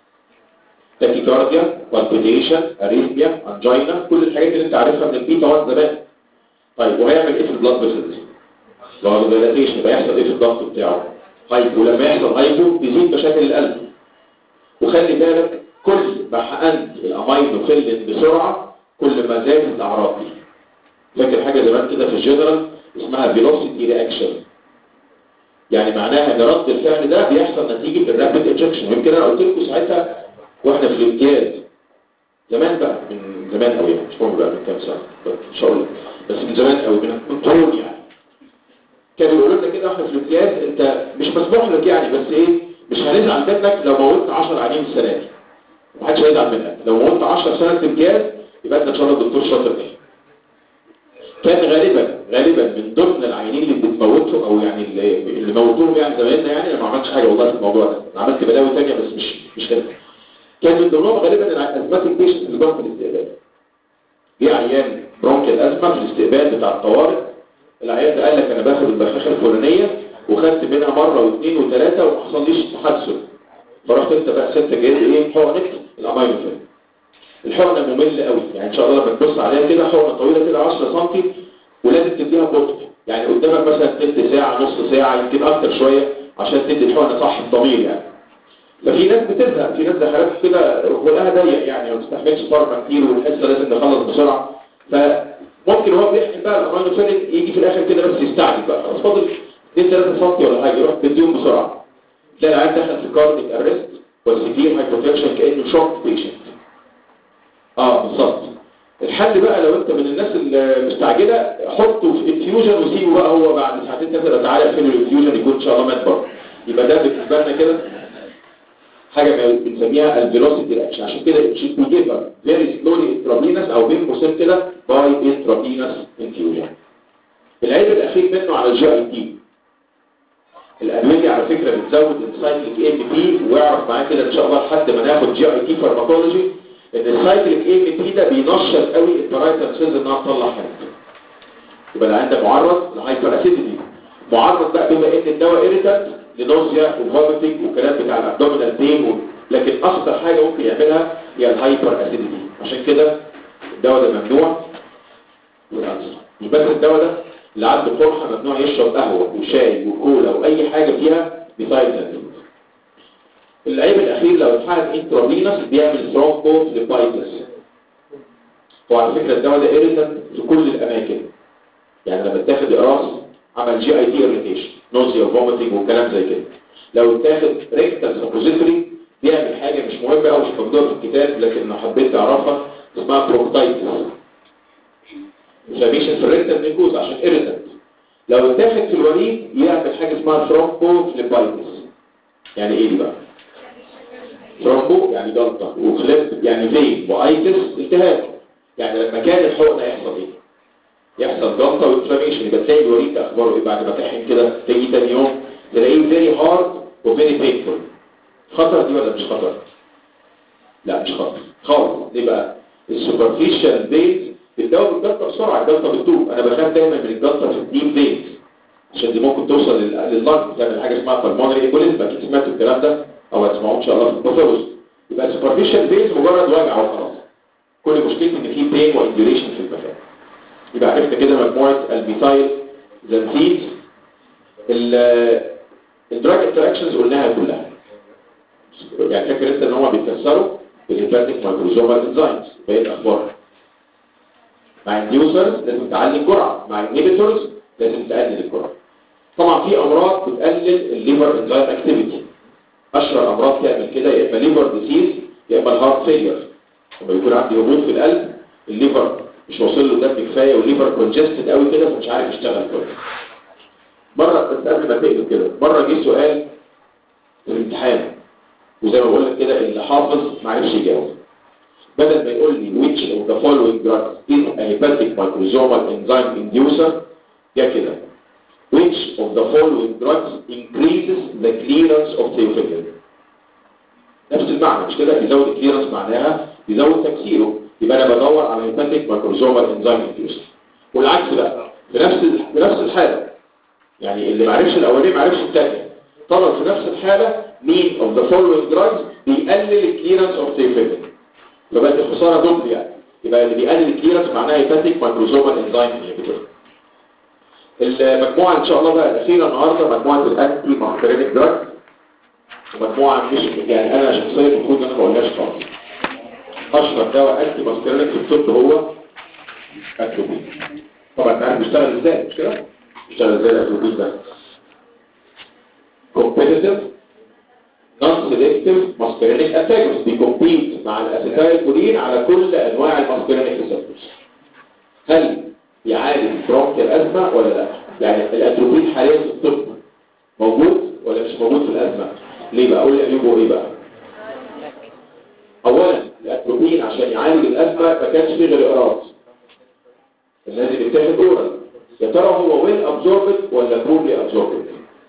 تاكيكارديا بالبيتيشن اريثميا انجينا كل الحاجات اللي انت عارفها من البيتا 1 زمان طيب وهيعمل ايه في البلاد فيسلز لو دايلاتيشن يبقى يحصل ايه في الضغط بتاعه هايبو ولما يحصل هايبو بيزيد مشاكل القلب وخلي بالك كل ما حقنت الامينو فيلين بسرعه كل ما زادت الاعراض دي فاكر حاجه زمان كده في الجنرال اسمها فيلوسيتي رياكشن يعني معناها ان رد الفعل ده بيحصل نتيجه الرابيد انجكشن يمكن انا قلت لكم ساعتها واحنا في الامتياز زمان بقى من زمان قوي يعني مش مهم بقى من كام سنه مش هقول لك بس من زمان قوي من قرون يعني كانوا يقولوا لنا كده واحنا في الامتياز انت مش مسموح لك يعني بس ايه مش هنزعل منك لو موتت 10 عيانين السنه دي محدش هيزعل منك لو موتت 10 سنه في امتياز يبقى انت ان شاء الله دكتور شاطر فيه كان غالبا غالبا من ضمن العيانين اللي بتموتوا او يعني اللي, اللي موتوهم يعني زمايلنا يعني انا ما عملتش حاجه والله في الموضوع ده انا عملت بلاوي ثانيه بس مش مش كده كان من ضمنهم غالبا الازماتيك بيشنت اللي جم في الاستقبال جه عيان برونكيال ازمه في الاستقبال بتاع الطوارئ العيان ده قال لك انا باخد البخاخه الفلانيه وخدت منها مره واثنين وثلاثه وما حصليش تحسن فرحت انت بقى ست جاي ايه حقنه الامينو فيلم الحقنه ممله قوي يعني ان شاء الله لما تبص عليها كده حقنه طويله كده 10 سم ولازم تديها ببطء يعني قدامك مثلا تلت ساعه نص ساعه يمكن اكتر شويه عشان تدي الحقنه صح الضمير يعني ففي ناس بتزهق في ناس حالات كده خلقها ضيق يعني ما تستحملش فرمه كتير والحصه لازم نخلص بسرعه فممكن هو بيحكي بقى الامينو فيلم يجي في الاخر كده بس يستعجل بقى خلاص فاضل 2 3 سم ولا حاجه يروح بيديهم بسرعه تلاقي العيان دخل في كارديك ارست والسيفير هايبوتنشن كانه شوك بيشنت اه بالظبط الحل بقى لو انت من الناس المستعجله حطه في انفيوجن وسيبه بقى هو بعد ساعتين ثلاثه تعالى فين الانفيوجن يكون ان شاء الله مات برضه يبقى ده بالنسبه لنا كده حاجه بنسميها الفيلوسيتي رياكشن عشان كده شيت بيجيبها فيري سلولي انترافينس او بين قوسين كده باي انترافينس انفيوجن العيب الاخير منه على الجي اي تي الادويه على فكره بتزود السايكليك ام بي واعرف معايا كده ان شاء الله لحد ما ناخد جي اي تي فارماكولوجي ان السايكليك ام بي ده بينشط قوي البرايتال سيلز انها تطلع حاجه يبقى العيان ده معرض لهايبر اسيديتي معرض بقى بما ان الدواء ايريتانت لنوزيا وفوميتنج والكلام بتاع الابدومينال بين لكن اخطر حاجه ممكن يعملها هي الهايبر اسيديتي عشان كده الدواء ده ممنوع والانسر مش بس الدواء ده اللي عنده قرحه ممنوع يشرب قهوه وشاي وكولا واي حاجه فيها بيثايل العيب الاخير لو اتحقن انترافينوس بيعمل ثرومبوفليبايتس وعلى فكره الدواء ده ايريتنت في كل الاماكن يعني لما تاخد اقراص عمل جي اي تي اريتيشن نوزيا وفوميتنج وكلام زي كده لو اتاخد ريكتال سبوزيتوري بيعمل حاجه مش مهمه او مش مكتوبه في الكتاب لكن لو حبيت تعرفها اسمها بروكتايتس انفلاميشن في الريكتال ميكوز عشان ايريتنت لو اتاخد في الوريد يعمل حاجه اسمها ثرومبوفليبايتس يعني ايه دي بقى ثرومبو يعني جلطه وفليب يعني فين وايتس التهاب يعني لما كان الحقنه يحصل ايه يحصل جلطه وانفلاميشن يبقى تلاقي الوريد اخباره ايه بعد ما تحقن كده تيجي تاني يوم تلاقيه فيري هارد وفيري بينفول خطر دي ولا مش خطر لا مش خطر خالص ليه بقى السوبرفيشال بيز بتداوم الجلطه بسرعه الجلطه بتدوب انا بخاف دايما من الجلطه في الديب فيز عشان دي ممكن توصل لللنج تعمل حاجه اسمها بالمونري ايبوليزم اكيد سمعتوا الكلام ده او هتسمعوه ان شاء الله في الباثولوجي يبقى السوبرفيشال بيز مجرد وجع وخلاص كل مشكلتي ان في بين وانديوليشن في المكان يبقى عرفنا كده مجموعه الميثايل زنفيز الدراج انتراكشنز قلناها كلها يعني فاكر انت ان هم بيتكسروا بالهيباتيك مايكروزومال انزيمز باقي الاخبار مع النيوزرز لازم تعلي الجرعه مع الانهبيتورز لازم تقلل الجرعه طبعا في امراض بتقلل الليفر انزيم اكتيفيتي اشهر امراض تعمل كده يا اما ليفر ديزيز يا اما الهارت فيلير لما يكون عندي هبوط في القلب الليفر مش واصل له دم كفايه والليفر كونجستد قوي كده فمش عارف يشتغل كويس مره بس قبل ما تقلب كده مره جه سؤال في الامتحان وزي ما بقول لك كده اللي حافظ ما عرفش يجاوب بدل ما يقول لي which of the following drugs is a hepatic microsomal enzyme inducer جه كده which of the following drugs increases the clearance of theophylline نفس المعنى مش كده بيزود الكليرنس معناها بيزود تكسيره يبقى انا بدور على هيباتيك مايكروزومال انزيم انديوسر والعكس بقى في نفس في نفس الحاله يعني اللي ما عرفش الاولاني ما عرفش الثاني طلب في نفس الحاله مين اوف ذا فولوينج دراجز بيقلل الكليرنس اوف ثيوفيلين فبقت الخساره دبل يعني يبقى اللي بيقلل الكليرنس معناها هيباتيك مايكروزومال انزيم انهبيتور المجموعه ان شاء الله بقى الاخيره النهارده مجموعه الانتي ماكرينيك دراج ومجموعه مش يعني انا شخصيا المفروض ان انا ما اقولهاش خالص اشهر دواء انتي ماكرينيك في الطب هو اتروبين طبعا انت عارف بيشتغل ازاي مش كده بيشتغل ازاي الاتروبين ده competitive non-selective muscarinic antagonist بيكمبيت مع الاسيتايل كولين على كل انواع الماسكرينيك ريسبتورز هل يعالج برونكيال ازمه ولا لا يعني الاتروبين حاليا في الطب موجود ولا مش موجود في الازمه ليه بقى اقول لي عيوبه ايه بقى اولا الاتروبين عشان يعالج الازمه ما كانش فيه غير اقراص لازم يتاخد اورال يا ترى هو ويل ابزوربد ولا بورلي ابزوربد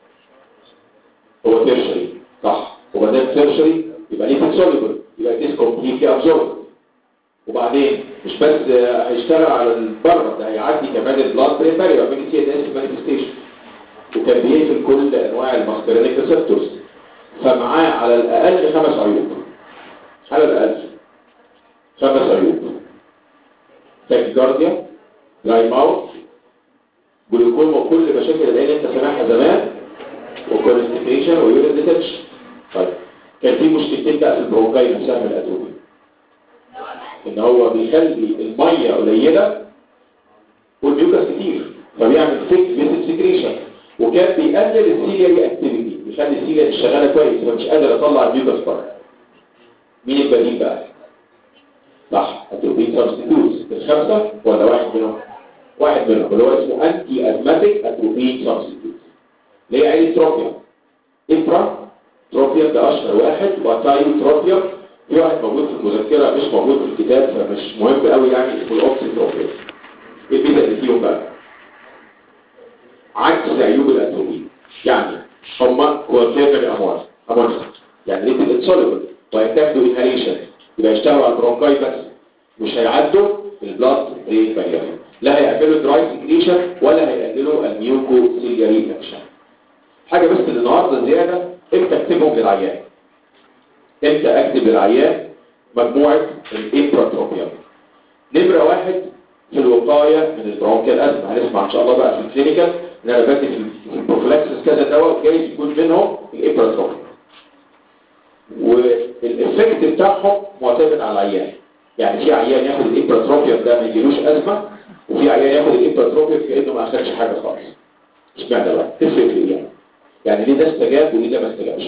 هو تيرشري صح وما دام تيرشري يبقى ليه سوليبل يبقى ديس كومبليتلي ابزوربد وبعدين مش بس هيشتغل على البره ده هيعدي كمان البلاد برين بارير من سي ان اس مانيفستيشن وكان بيقفل كل انواع الماسكرينيك ريسبتورز فمعاه على الاقل خمس عيوب على الاقل خمس عيوب تاكيكارديا دراي ماوث جلوكوما وكل مشاكل اللي انت سامعها زمان وكونستيبيشن ويورين ديتنشن طيب كان في مشكلتين بقى في البرونكاي نفسها من الاتروبين ان هو بيخلي الميه قليله والميوكس كتير فبيعمل فيك فيسيت سكريشن وكان بيقلل السيلياري اكتيفيتي بيخلي السيليا شغاله كويس فمش قادر اطلع الميوكس بره مين البديل بقى صح اتروبين سبستيتوز الخمسه ولا واحد منهم واحد منهم اللي هو اسمه انتي ازماتيك اتروبين سبستيتوز اللي هي عيله تروبيوم افرا تروبيوم ده اشهر واحد وتايو تروبيوم في واحد موجود في المذكره مش موجود في الكتاب فمش مهم قوي يعني اسمه الاوكسي تروبيوم ايه البيتا اللي فيهم بقى عكس عيوب الاتروبين يعني هما كوارتيرنري اموال اموال يعني ليتل انسوليبل وهيتاخدوا انهاليشن يبقى يشتغلوا على البرونكاي بس مش هيعدوا البلاد برين بارير لا هيعملوا دراي سكريشن ولا هيقللوا الميوكو سيلياري اكشن حاجه بس اللي النهارده زياده امتى اكتبهم للعيان امتى اكتب للعيان مجموعه الامبراتروبيوم نمره واحد في الوقايه من البرونكيال ازمه هنسمع ان شاء الله بقى في الكلينيكال ان انا بدي في البروفلاكسس كذا دواء جايز يكون منهم الامبراتروبيوم والافكت بتاعهم معتمد على العيان يعني في عيان ياخد الامبراتروبيوم ده ما يجيلوش ازمه وفي عيان ياخد الامبراتروبيوم كانه ما اخدش حاجه خالص اشمعنى بقى تفرق في ايه يعني يعني ليه ده استجاب وليه ده ما استجابش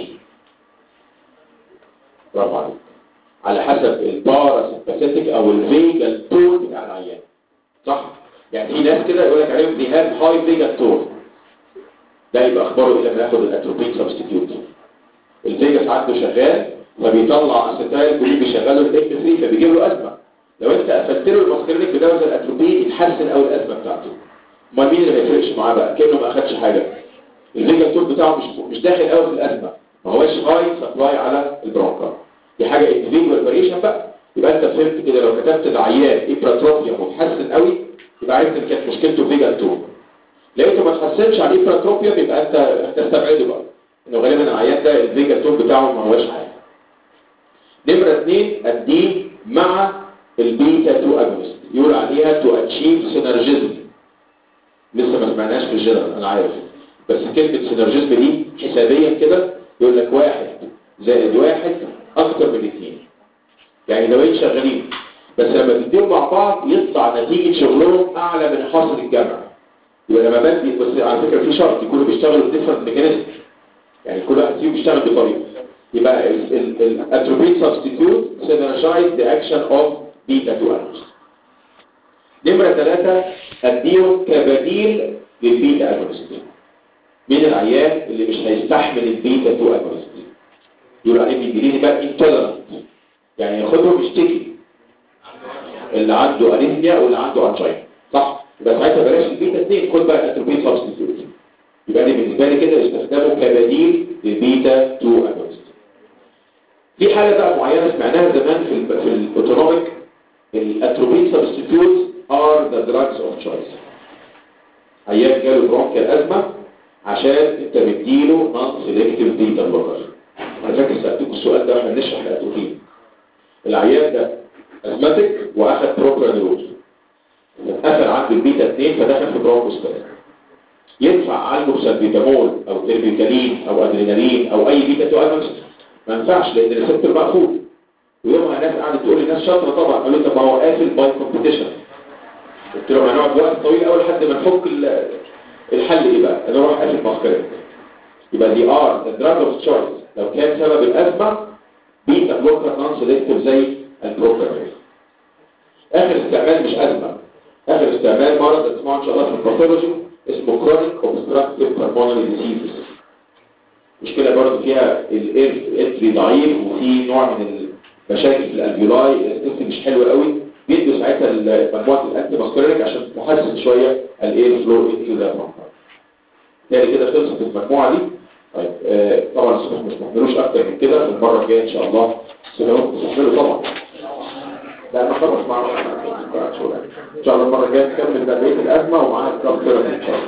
برافو عليك على حسب الباراسمباثيك او الفيجال تون بتاع العيان صح يعني في ناس كده يقول لك عليهم دي هاف هاي فيجال تون ده يبقى اخباره ايه لما ياخد الاتروبين سبستيتيوت الفيجاس عنده شغال فبيطلع اسيتايل كولين بيشغله الام 3 فبيجيب له ازمه لو انت قفلت له الماسكرينيك بدواء زي الاتروبين يتحسن قوي الازمه بتاعته امال مين اللي ما يفرقش معاه بقى كانه ما اخدش حاجه الفيجاس تون بتاعه مش مش داخل قوي في الازمه ما هوش هاي سبلاي على البرونكا دي حاجه انديفيدوال فاريشن بقى يبقى انت فهمت كده لو كتبت العيان ابراتروبيا متحسن قوي يبقى عرفت ان كانت مشكلته فيجال تون لقيته ما تحسنش على الابراتروبيا يبقى انت هتستبعده بقى انه غالبا العيان ده الفيجال تون بتاعه ما هوش حاجه نمره اثنين اديه مع البيتا 2 اجونست يقول عليها تو اتشيف سينرجيزم لسه ما سمعناش في الجنرال انا عارف بس كلمه سينرجيزم دي حسابيا كده يقول لك واحد زائد واحد اكتر من اثنين يعني دوايين شغالين بس لما تديهم مع بعض يطلع نتيجه شغلهم اعلى من حاصل الجمع يبقى لما بدي بس على فكره في شرط يكونوا بيشتغلوا بديفرنت ميكانيزم يعني كل واحد فيهم بيشتغل بطريقه يبقى الاتروبين سبستيتيوت سينرجايز ذا اكشن اوف بيتا 2 اجونست نمره ثلاثة اديهم كبديل للبيتا اجونست مين العيان اللي مش هيستحمل البيتا 2 اجونست يقول عليه بيجيلي بقى انتولرنت يعني ياخدهم يشتكي اللي عنده اريثميا واللي عنده انجينا صح يبقى ساعتها بلاش البيتا 2 خد بقى الاتروبين سبستيتيوت يبقى دي بالنسبه لي كده استخدامه كبديل للبيتا 2 اجونست في حاله بقى معينه سمعناها زمان في ال في الاوتونوميك الاتروبين سبستيتيوت ار ذا دراجز اوف تشويس عيان جاله برونكيال ازمه عشان انت مديله نون سيلكتيف بيتا بلوكر انا فاكر سالتكم السؤال ده واحنا بنشرح الاتروبين العيان ده ازماتيك واخد بروبرانول قفل عنده البيتا 2 فدخل في برونكوسباز يدفع عنه سلبيتامول او تربيتالين او ادرينالين او اي بيتا 2 اجونست ما ينفعش لان الريسبتور مقفول ويومها ناس قعدت تقول لي ناس شاطره طبعا قالوا لي طب ما هو قافل باي كومبيتيشن قلت لهم هنقعد وقت طويل قوي لحد ما نفك الحل ايه بقى انا اروح قافل ماسكرين يبقى دي ار الدراج اوف تشويس لو كان سبب الازمه بيتا بلوكر نون سيلكتيف زي البروكرامين اخر استعمال مش ازمه اخر استعمال مرض اسمه ان شاء الله في الباثولوجي اسمه كرونيك اوبستراكتيف بالمونري ديزيز مشكله برضه فيها الاير انتري ضعيف وفي نوع من المشاكل في الالفيولاي الاستيك مش حلو قوي بيدوا ساعتها مجموعه الانتي ماسكولينيك عشان تحسن شويه الاير فلو انتو ذا تاني كده خلصت المجموعه دي طيب آه طبعا الصبح مش محملوش اكتر من كده في المره الجايه ان شاء الله سنوات تستحملوا طبعا لا انا خلاص مع ان شاء الله المره الجايه نكمل بقى بقيه الازمه ومعاها الكاب ثيرابي ان شاء الله